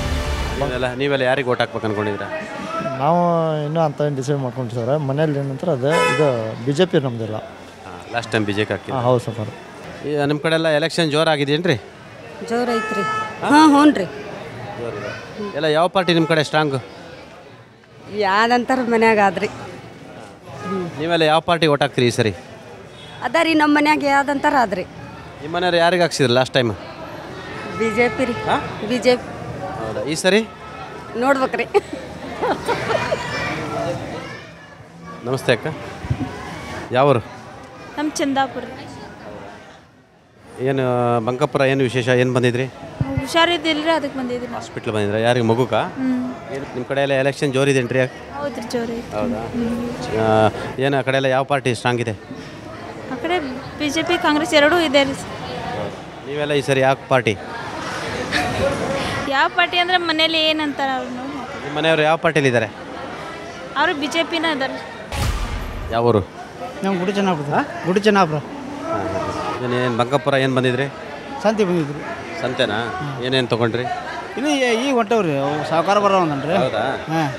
ನೀವೆಲ್ಲ ನೀವೆಲ್ಲ ಯಾರಿಗೆ ಓಟ್ ಹಾಕ್ಬೇಕು ಅನ್ಕೊಂಡಿದ್ದೀರಾ
ನಾವು ಇನ್ನೂ ಅಂತ ಡಿಸೈಡ್ ಮಾಡ್ಕೊಂಡ್ರಿ ಸರ್ ಮನೇಲಿ ಏನಂತಾರೆ ಅದೇ ಇದು ಬಿ ಜೆ ಪಿ ನಮ್ಮದಿಲ್ಲ
last time B J P ಹಾಕಿ
ಹಾಂ ಹೌದು ಸರ್
ನಿಮ್ಮ ಕಡೆ ಎಲ್ಲ ಎಲೆಕ್ಷನ್ ಜೋರಾಗಿದೆಯೇನು ರೀ
ಜೋರು ಐತ್ರಿ ಹಾಂ ಹ್ಞೂ ರೀ
ಎಲ್ಲ ಯಾವ ಪಾರ್ಟಿ ನಿಮ್ಮ ಕಡೆ ಸ್ಟ್ರಾಂಗ್
ಯಾವ್ದಂತಾರ ಮನ್ಯಾಗ ಆದ್ರಿ
ನೀವೆಲ್ಲ ಯಾವ ಪಾರ್ಟಿ ಓಟ್ ಹಾಕ್ತೀರಿ ಈ ಸರಿ
ಅದ ರೀ ನಮ್ಮ ಮನ್ಯಾಗ ಯಾವ್ದಂತಾರ ಆದ್ರಿ
ನಿಮ್ಮ ಮನೆಯವ್ರು ಯಾರಿಗೆ ಹಾಕ್ಸಿದ್ರು last time
B J P ರೀ ಬಿ ಜೆ ಪಿ
ಹೌದಾ ಈ ಸರಿ
ನೋಡ್ಬೇಕ್ರಿ
ನಮಸ್ತೆ ಅಕ್ಕ ಯಾವರು
ನಮ್ಮ ಚಂದಾಪುರ
ಏನು ಬಂಕಾಪುರ ಏನು ವಿಶೇಷ ಏನು ಬಂದಿದ್ರಿ
ಹುಷಾರಿದ್ದಿಲ್ರಿ ಅದಕ್ಕೆ ಬಂದಿದ್ರಿ ನಾವು
ಹಾಸ್ಪಿಟ್ಲ್ ಬಂದಿದ್ರ ಯಾರಿಗೆ ಮಗುಕ
ಹ್ಞೂ
ನಿಮ್ಮ ಕಡೆ ಎಲ್ಲ ಎಲೆಕ್ಷನ್ ಜೋರಿದೇನ್ರಿ
ಹೌದ್ರಿ ಜೋರು ಐತಿ
ಹೌದಾ ಆ, ಏನು ಆ ಕಡೆ ಎಲ್ಲ ಯಾವ ಪಾರ್ಟಿ ಸ್ಟ್ರಾಂಗ್ ಇದೆ
ಆ ಕಡೆ ಬಿ ಜೆ ಪಿ ಕಾಂಗ್ರೆಸ್ ಎರಡೂ ಇದೆ ರೀ
ನೀವೆಲ್ಲ ಈ ಸರಿ ಯಾವ ಪಾರ್ಟಿ
ಯಾವ ಪಾರ್ಟಿ ಅಂದ್ರೆ ಮನೇಲಿ ಏನಂತಾರ ಅವ್ರು
ನಿಮ್ಮ ಮನೆಯವರು ಯಾವ ಪಾರ್ಟಿಲಿದ್ದಾರೆ
ಅವರು ಬಿ ಜೆ ಪಿನ ಅದಾರ
ಯಾವ ಊರು
ನಮ್ಮ ಗುಡಿ ಚೆನ್ನಾಗ್ಬಿಡ್ತ ಗುಡಿ ಚೆನ್ನಾಗ್ಬಿಡ
ಏನು ಬಂಕಾಪುರ ಏನು ಬಂದಿದ್ರಿ
ಸಂತಿ ಬಂದಿದ್ರು
ಸಂತೆನಾ ಏನೇನು ತೊಗೊಂಡ್ರಿ
ಇನ್ನು ಈಗ ಹೊಂಟವ್ರಿ ಅವು ಸಾವುಕಾರ ಬರೋ ಒಂದನ್ರಿ
ಹೌದಾ
ಹಾಂ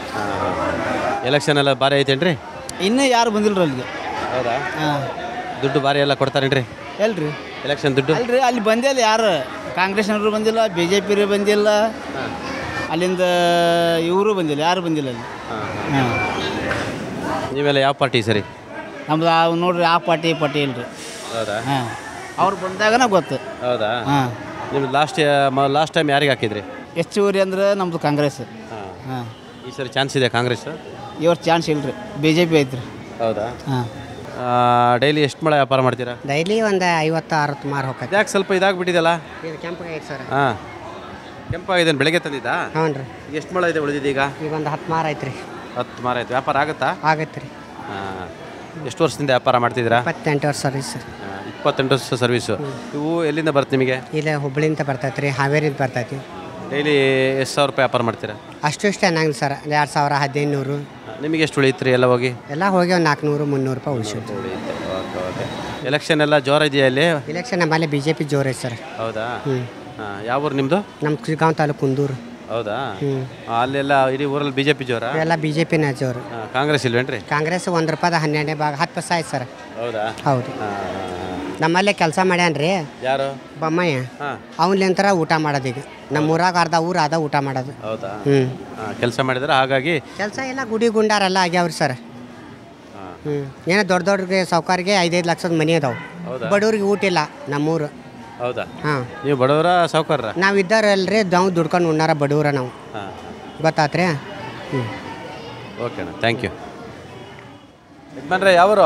ಎಲೆಕ್ಷನ್ ಎಲ್ಲ ಭಾರಿ ಐತೇನ್ರಿ
ಇನ್ನೂ ಯಾರು ಬಂದಿಲ್ರಿ ಅಲ್ಲಿಗೆ
ಹೌದಾ
ಹಾಂ
ದುಡ್ಡು ಭಾರಿ ಎಲ್ಲ ಕೊಡ್ತಾರೇನ್ರಿ
ಎಲ್ರಿ
ಎಲೆಕ್ಷನ್ ದುಡ್ಡು
ಅಲ್ರಿ ಅಲ್ಲಿ ಬಂದಿಲ್ಲ ಯಾರು ಕಾಂಗ್ರೆಸ್ನವರು ಬಂದಿಲ್ಲ ಬಿ ಜೆ ಪಿ ಬಂದಿಲ್ಲ ಅಲ್ಲಿಂದ ಇವರು ಬಂದಿಲ್ಲ ಯಾರು ಬಂದಿಲ್ಲ ಅಲ್ಲಿ ಹಾಂ
ನೀವೆಲ್ಲ ಯಾವ ಪಾರ್ಟಿ ಈ ಸರಿ
ನಮ್ದು ಆ ನೋಡ್ರಿ ಆ ಪಾರ್ಟಿ ಈ ಪಾರ್ಟಿ ಇಲ್ರಿ
ಹೌದಾ
ಹಾಂ ಅವ್ರು ಬಂದಾಗನ ಗೊತ್ತು
ಹೌದಾ
ಹಾಂ
ನಿಮ್ದು ಲಾಸ್ಟ್ ಲಾಸ್ಟ್ ಟೈಮ್ ಯಾರಿಗೆ ಹಾಕಿದ್ರಿ
ಹೆಚ್ಚುವರಿ ಅಂದ್ರೆ ನಮ್ದು ಕಾಂಗ್ರೆಸ್
ಹಾಂ
ಹಾಂ
ಈ ಸರಿ ಚಾನ್ಸ್ ಇದೆ ಕಾಂಗ್ರೆಸ್
ಇವ್ರ ಚಾನ್ಸ್ ಇಲ್ರಿ ಬಿ ಜೆ ಪಿ ಐತ್ರಿ
ಹೌದಾ
ಹಾಂ
ಡೈಲಿ ಎಷ್ಟು ಮಳೆ ವ್ಯಾಪಾರ ಮಾಡ್ತೀರಾ
ಡೈಲಿ ಒಂದು ಐವತ್ತು ಅರವತ್ತು ಮಾರು ಹೋಗತ್ತೆ
ಯಾಕೆ ಸ್ವಲ್ಪ ಇದಾಗ್ಬಿಟ್ಟಿದೆಲ್ಲ
ಇದು ಕೆಂಪಗೈತೆ ಸರ್
ಹಾಂ ಕೆಂಪಾಗಿದೆ ಬೆಳಗ್ಗೆ ತಂದಿದ್ದಾ
ಹ್ಞೂ ರೀ
ಈಗ ಎಷ್ಟು ಮಳೆ ಇದೆ ಉಳಿದಿದೆ ಈಗ
ಈಗ ಒಂದು ಹತ್ತು ಮಾರು ಐತ್ರಿ
ಹತ್ತು ಮಾರ ಆಯ್ತು ವ್ಯಾಪಾರ ಆಗುತ್ತಾ
ಆಗತ್ತೆ ರೀ
ಹಾಂ ಎಷ್ಟು ವರ್ಷದಿಂದ ವ್ಯಾಪಾರ ಮಾಡ್ತಿದ್ದೀರಾ
ಇಪ್ಪತ್ತೆಂಟು ವರ್ಷ ಸರ್ವಿಸ್ ಸರ್
ಆ, ಇಪ್ಪತ್ತೆಂಟು ವರ್ಷ ಸರ್ವಿಸು ಇವು ಎಲ್ಲಿಂದ ಬರುತ್ತೆ ನಿಮಗೆ
ಇಲ್ಲೇ ಹುಬ್ಳಿಂದ ಬರ್ತೈತೆ ರೀ ಹಾವೇರಿಂದ ಬರ್ತೈತಿ
ಡೈಲಿ ಎಷ್ಟು ಸಾವಿರ ರೂಪಾಯಿ ವ್ಯಾಪಾರ ಮಾಡ್ತೀರಾ
ಅಷ್ಟು ಇಷ್ಟು ಅನ್ನಂಗಿಲ್ಲ ಸರ್ ಎರಡು ಸಾವಿರ ಹದಿನೈದು ನೂರು
ಆ, ನಿಮಗೆ ಎಷ್ಟು ಉಳಿಯುತ್ತೆ ರೀ ಎಲ್ಲ ಹೋಗಿ
ಎಲ್ಲ ಹೋಗಿ ಒಂದು ನಾಲ್ಕುನೂರು ಮುನ್ನೂರು ರೂಪಾಯಿ ಉಳಿಸಿದ್ದು
ಉಳಿಯುತ್ತೆ ಓಕೆ ಓಕೆ ಎಲೆಕ್ಷನ್ ಎಲ್ಲ ಜೋರ ಇದೆಯಾ ಇಲ್ಲಿ
ಇಲೆಕ್ಷನ್ ನಮ್ಮಲ್ಲಿ ಬಿ ಜೆ ಪಿ ಜೋರು ಐತೆ ಸರ್
ಹೌದಾ
ಹ್ಞೂ
ಹಾಂ ಯಾವ ಊರು ನಿಮ್ಮದು
ನಮ್ಮ ಕುಸ್ಗಾಂವ್ ತಾಲೂಕು ಕುಂದೂರು
ಹೌದಾ
ಹ್ಞೂ
ಆ, ಅಲ್ಲೆಲ್ಲ ಇಡೀ ಊರಲ್ಲಿ ಬಿ ಜೆ ಪಿ ಜೋರ
ಎಲ್ಲ ಬಿ ಜೆ ಪಿನ ಜೋರು
ಕಾಂಗ್ರೆಸ್ ಇಲ್ವೇನ್ರಿ
ಕಾಂಗ್ರೆಸ್ ಒಂದು ರೂಪಾಯ್ದ ಹನ್ನೆರಡನೇ ಭಾಗ ಹತ್ತು ಪೈಸೆ ಆಯ್ತು ಸರ್
ಹೌದಾ
ಹೌದು
ಹಾಂ
ನಮ್ಮಲ್ಲೇ ಕೆಲಸ ಮಾಡ್ಯಾನ್ರಿ
ಯಾರು
ಬೊಮ್ಮಯ್ಯ
ಹಾಂ
ಅವನ್ಲಿಂತರ ಊಟ ಮಾಡೋದು ಈಗ ನಮ್ಮ ಊರಾಗ ಅರ್ಧ ಊರು ಅದ ಊಟ ಮಾಡೋದು
ಹೌದಾ
ಹ್ಞೂ
ಕೆಲಸ ಮಾಡಿದ್ರೆ ಹಾಗಾಗಿ
ಕೆಲಸ ಎಲ್ಲ ಗುಡಿ ಗುಂಡಾರೆಲ್ಲ ಆಗ್ಯಾವ್ರಿ ಸರ್
ಹಾಂ
ಹ್ಞೂ ಏನೋ ದೊಡ್ಡ ದೊಡ್ಡಗೆ ಸಾವುಕಾರಿಗೆ ಐದೈದು ಲಕ್ಷದ ಮನೆ ಅದಾವೆ
ಹೌದಾ
ಬಡವ್ರಿಗೆ ಊಟ ಇಲ್ಲ ನಮ್ಮೂರು
ಹೌದಾ
ಹಾಂ
ನೀವು ಬಡವರ ಸಾವುಕಾರರ
ನಾವು ಇದ್ದಾರಲ್ರಿ ನಾವು ದುಡ್ಕೊಂಡು ಉಣ್ಣಾರ ಬಡವ್ರ ನಾವು
ಹಾಂ
ಗೊತ್ತಾತ್ರಿ ಹ್ಞೂ
ಓಕೆ ಅಣ್ಣ ಥ್ಯಾಂಕ್ ಯು ಯಜಮಾನ್ರೆ ಯಾವರು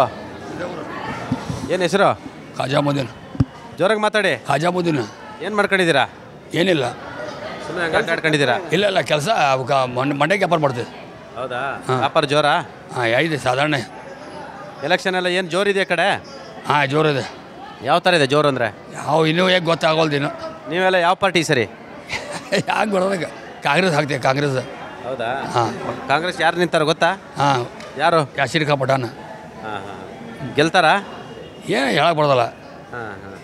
ಏನು ಹೆಸರು
ಖಾಜಾಮುದ್ದೀನ್
ಜೋರಾಗಿ ಮಾತಾಡಿ
ಖಾಜಾಮುದ್ದೀನ್
ಏನು ಮಾಡ್ಕೊಂಡಿದ್ದೀರಾ
ಏನಿಲ್ಲ
ಸುಮ್ಮನೆ ಹಂಗೆ ಆಡ್ಕೊಂಡಿದ್ದೀರಾ
ಇಲ್ಲ ಇಲ್ಲ ಕೆಲಸ ಮಂಡ್ಯಕ್ಕೆ ವ್ಯಾಪಾರ ಮಾಡ್ತೀವಿ
ಹೌದಾ ವ್ಯಾಪಾರ ಜೋರಾ
ಹಾಂ ಐತೆ ಸಾಧಾರಣ
ಎಲೆಕ್ಷನ್ ಎಲ್ಲ ಏನು ಜೋರಿದೆ ಕಡೆ
ಹಾಂ ಜೋರಿದೆ
ಯಾವ ಥರ ಇದೆ ಜೋರು ಅಂದರೆ
ಯಾವ ಇನ್ನೂ ಹೇಗೆ ಗೊತ್ತಾಗೋಲ್ದಿನ್ನು
ನೀವೆಲ್ಲ ಯಾವ ಪಾರ್ಟಿ ಸರಿ
ಯಾಕೆ ಬರೋದಾಗ ಕಾಂಗ್ರೆಸ್ ಹಾಕ್ತೀವಿ ಕಾಂಗ್ರೆಸ್
ಹೌದಾ
ಹಾಂ
ಕಾಂಗ್ರೆಸ್ ಯಾರು ನಿಂತಾರ ಗೊತ್ತಾ
ಹಾಂ
ಯಾರು
ಯಾಸಿರಿಕಾ ಪಠಾಣ
ಹಾಂ ಹಾಂ ಗೆಲ್ತಾರಾ
ಏನು ಹೇಳಕ್ಕೆ ಬರೋದಲ್ಲ
ಹಾಂ ಹಾಂ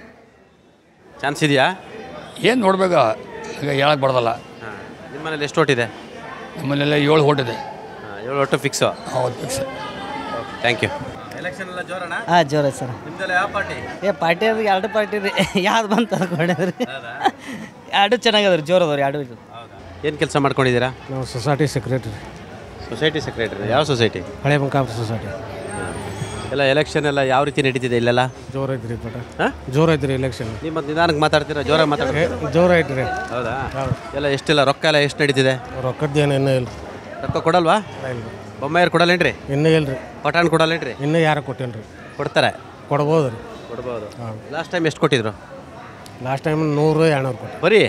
ಚಾನ್ಸ್ ಇದೆಯಾ
ಏನು ನೋಡ್ಬೇಕು ಈಗ ಹೇಳಕ್ಕೆ ಬರೋದಲ್ಲ
ಹಾಂ ನಿಮ್ಮ ಮನೇಲಿ ಎಷ್ಟು ಓಟಿದೆ
ನಮ್ಮಲ್ಲೆಲ್ಲ ಏಳು ಹೊಟ್ಟಿದೆ
ಹಾಂ ಏಳು ಒಟ್ಟು ಫಿಕ್ಸು
ಹೌದು fix
okay thank you election ಎಲ್ಲ ಜೋರಣ್ಣ
ಹಾಂ ಜೋರ ಸರ್
ನಿಮ್ದೆಲ್ಲ ಯಾವ ಪಾರ್ಟಿ
ಏ ಪಾರ್ಟಿ ಅಂದ್ರೆ ಎರಡು ಪಾರ್ಟಿ ರೀ ಯಾವ್ದು ಬಂತು ಅದ್ಕೊಂಡ್ರಿ ಎರಡು ಚೆನ್ನಾಗದ್ರಿ ಜೋರ್ ಅದಾವ್ರಿ ಎರಡು ಇದು
ಹೌದಾ ಏನು ಕೆಲಸ ಮಾಡ್ಕೊಂಡಿದ್ದೀರಾ
ನಾವು ಸೊಸೈಟಿ ಸೆಕ್ರೆಟರಿ
ಸೊಸೈಟಿ ಸೆಕ್ರೆಟರಿ ಯಾವ ಸೊಸೈಟಿ
ಹಳೆ ಬಂಕಾಪುರ ಸೊಸೈಟಿ
ಎಲ್ಲ ಎಲೆಕ್ಷನ್ ಎಲ್ಲ ಯಾವ ರೀತಿ ನಡೀತಿದೆ ಇಲ್ಲೆಲ್ಲ
ಜೋರ್ ಐತ್ರಿ ಪಟ
ಹಾಂ
ಜೋರ್ ಐತ್ರಿ ಎಲೆಕ್ಷನ್
ನೀವು ಮತ್ತೆ ನಿಧಾನಕ್ಕೆ ಮಾತಾಡ್ತೀರಾ ಜೋರಾಗಿ ಮಾತಾಡ್ತೀರಾ
ಜೋರ್ ಐತ್ರಿ
ಹೌದಾ ಎಲ್ಲ ಎಷ್ಟೆಲ್ಲ ರೊಕ್ಕ ಎಲ್ಲ ಎಷ್ಟು ನಡೀತಿದೆ
ರೊಕ್ಕದ್ದೇನು ಇನ್ನೂ ಇಲ್ಲ
ರೊಕ್ಕ ಕೊಡಲ್ವಾ ಬೊಮ್ಮಾಯರು ಕೊಡಲ್ಲೇನ್ರಿ
ಇನ್ನೂ ಇಲ್ಲ ರೀ
ಪಠಾಣ್ ಕೊಡಲ್ಲೇನ್ರಿ
ಇನ್ನೂ ಯಾರು ಕೊಟ್ಟೇನ್ರಿ
ಕೊಡ್ತಾರೆ
ಕೊಡ್ಬೋದು ರೀ
ಕೊಡ್ಬೋದು ಲಾಸ್ಟ್ ಟೈಮ್ ಎಷ್ಟು ಕೊಟ್ಟಿದ್ರು
ಲಾಸ್ಟ್ ಟೈಮ್ ನೂರು ಎರಡುನೂರು ಕೊಟ್ಟು
ಬರೀ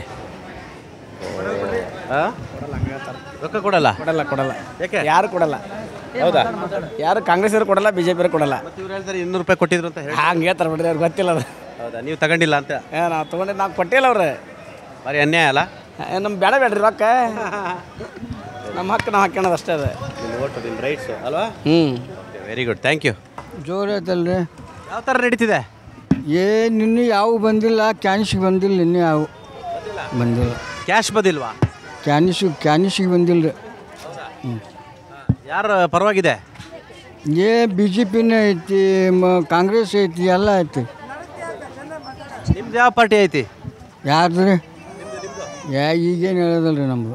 ಆ? ರೊಕ್ಕ ಕೊಡಲ್ಲ
ಕೊಡಲ್ಲ ಕೊಡಲ್ಲ
ಯಾಕೆ
ಯಾರು ಕೊಡಲ್ಲ
ಹೌದಾ
ಯಾರು ಕಾಂಗ್ರೆಸ್ ಅವ್ರು ಕೊಡಲ್ಲ ಬಿ ಜೆ ಪಿ ಕೊಡಲ್ಲ
ಮತ್ತೆ ಇವ್ರು ಹೇಳ್ತಾರೆ ಇನ್ನೂರು ರೂಪಾಯಿ ಕೊಟ್ಟಿದ್ರು ಅಂತ ಹೇಳಿ
ಹಂಗೆ ಹೇಳ್ತಾರೆ ಬಿಡ್ರಿ ಅವ್ರಿಗೆ ಗೊತ್ತಿಲ್ಲ ಅದು
ಹೌದಾ ನೀವು ತಗೊಂಡಿಲ್ಲ ಅಂತ
ಏ ನಾವು ತೊಗೊಂಡಿದ್ದು ನಾವು ಕೊಟ್ಟಿಲ್ಲ ಅವ್ರೆ
ಭಾರಿ ಅನ್ಯಾಯ ಅಲ್ಲ
ನಮ್ಮ ಬೇಡ ಬೇಡ್ರಿ ರೊಕ್ಕ ನಮ್ಮ ಹಕ್ಕು ನಾವು ಹಾಕ್ಯಣದು ಅಷ್ಟೇ ಅದು
ನಿಮ್ಮ ಓಟು ನಿಮ್ಮ ರೈಟ್ಸು ಅಲ್ವಾ
ಹ್ಞೂ
ವೆರಿ ಗುಡ್ ಥ್ಯಾಂಕ್ ಯು
ಜೋರು ಐತಲ್ರಿ
ಯಾವ ಥರ ನಡೀತಿದೆ
ಏನು ಇನ್ನೂ ಯಾವ ಬಂದಿಲ್ಲ ಕ್ಯಾನಿಸಿಗೆ ಬಂದಿಲ್ಲ ಇನ್ನೂ ಯಾವ ಬಂದಿಲ್ಲ
ಕ್ಯಾಶ್ ಬದಿಲ್ವಾ
ಕ್ಯಾನಿಸಿಗೆ ಕ್ಯಾನಿಸಿಗೆ ಬಂದಿಲ್ಲ ರೀ
ಯಾರ ಪರವಾಗಿದೆ
ಏ ಬಿ ಜೆ ಪಿನೇ ಐತಿ ಮ ಕಾಂಗ್ರೆಸ್ ಐತಿ ಎಲ್ಲ ಐತಿ
ನಿಮ್ದು ಯಾವ ಪಾರ್ಟಿ ಐತಿ
ಯಾರ್ದು ರೀ ಯಾ ಈಗೇನು ಹೇಳೋದಲ್ಲ ರೀ ನಮ್ಮದು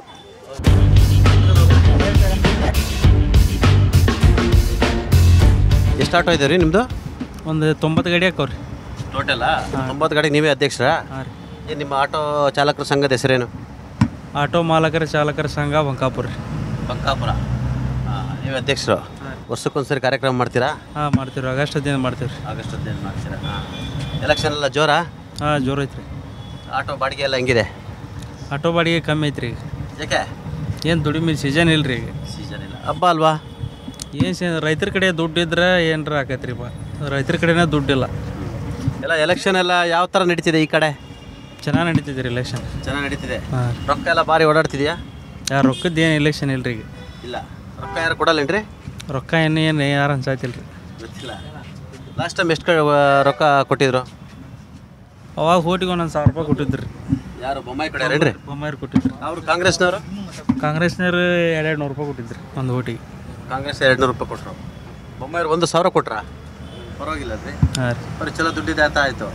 ಎಷ್ಟು ಆಟೋ ಇದೆ ರೀ ನಿಮ್ಮದು
ಒಂದು ತೊಂಬತ್ತು ಗಾಡಿ ಹಾಕವ್ರಿ
ಟೋಟಲ್ಲ ತೊಂಬತ್ತು ಗಾಡಿಗೆ ನೀವೇ ಅಧ್ಯಕ್ಷರ ಏನು ನಿಮ್ಮ ಆಟೋ ಚಾಲಕರ ಸಂಘದ ಹೆಸರೇನು
ಆಟೋ ಮಾಲಕರ ಚಾಲಕರ ಸಂಘ ಬಂಕಾಪುರ ರೀ
ಬಂಕಾಪುರ ಹಾಂ ನೀವೇ ಅಧ್ಯಕ್ಷರು ವರ್ಷಕ್ಕೊಂದ್ಸರಿ ಕಾರ್ಯಕ್ರಮ ಮಾಡ್ತೀರಾ
ಹಾಂ ಮಾಡ್ತೀವಿ ಆಗಸ್ಟ್ ಹದಿನೈದು ಮಾಡ್ತೀವಿ ರೀ
ಆಗಸ್ಟ್ ಹದಿನೈದು ಮಾಡ್ತೀರಾ ಎಲೆಕ್ಷನ್ ಎಲ್ಲ ಜೋರಾ
ಹಾಂ ಜೋರು ಐತ್ರಿ
ಆಟೋ ಬಾಡಿಗೆ ಎಲ್ಲ ಹೆಂಗಿದೆ
ಆಟೋ ಬಾಡಿಗೆ ಕಮ್ಮಿ ಐತ್ರಿ ಈಗ
ಯಾಕೆ
ಏನು ದುಡಿಮೆ ಸೀಸನ್ ಇಲ್ಲ ರೀ ಈಗ
ಸೀಸನ್ ಇಲ್ಲ ಹಬ್ಬ ಅಲ್ವಾ
ಏನು ಸೀ ರೈತರ ಕಡೆ ದುಡ್ಡು ಇದ್ರೆ ಏನರ ಆಕೈತ್ರಿ ಬಾ ರೈತರ ಕಡೆನೇ ದುಡ್ಡಿಲ್ಲ
ಎಲ್ಲ ಎಲೆಕ್ಷನ್ ಎಲ್ಲ ಯಾವ ಥರ ನಡೀತಿದೆ ಈ ಕಡೆ
ಚೆನ್ನಾಗಿ ನಡೀತಿದ್ರಿ ಎಲೆಕ್ಷನ್
ಚೆನ್ನಾಗಿ ನಡೀತಿದೆ
ಹಾಂ
ರೊಕ್ಕ ಎಲ್ಲ ಭಾರಿ ಓಡಾಡ್ತಿದ್ಯಾ
ಯಾರು ರೊಕ್ಕದ್ದು ಏನು ಎಲೆಕ್ಷನ್ ಇಲ್ಲ ರೀ ಈಗ
ಇಲ್ಲ ರೊಕ್ಕ ಯಾರು ಕೊಡಲ್ಲೇನ್ರಿ
ರೊಕ್ಕ ಏನು ಏನು ಯಾರು ಅನ್ಸಾತಿಲ್ಲ ರೀ
ಗೊತ್ತಿಲ್ಲ ಲಾಸ್ಟ್ ಟೈಮ್ ಎಷ್ಟು ರೊಕ್ಕ ಕೊಟ್ಟಿದ್ರು
ಅವಾಗ ಹೋಟಿಗೆ ಒಂದೊಂದು ಸಾವಿರ ರೂಪಾಯಿ ಕೊಟ್ಟಿದ್ರಿ
ಯಾರು ಬೊಮ್ಮಾಯಿ ಕೊಡ್ಯಾರೇನ್ರಿ
ಬೊಮ್ಮಾಯಿ ಕೊಟ್ಟಿದ್ರಿ
ಅವರು ಕಾಂಗ್ರೆಸ್ನವರು
ಕಾಂಗ್ರೆಸ್ನವ್ರು ಎರಡು ನೂರು ರೂಪಾಯಿ ಕೊಟ್ಟಿದ್ರಿ ಒಂದು ಓಟಿಗೆ
ಕಾಂಗ್ರೆಸ್ ಎರಡು ನೂರು ರೂಪಾಯಿ ಕೊಟ್ಟರು ಬೊಮ್ಮಾಯಿರು ಒಂದು ಸಾವಿರ ಕೊಟ್ರಾ ಪರವಾಗಿಲ್ಲ ರೀ
ಹಾಂ ರೀ
ಅವ್ರು ಚಲೋ ದುಡ್ಡಿದೆ ಅಂತ ಆಯಿತು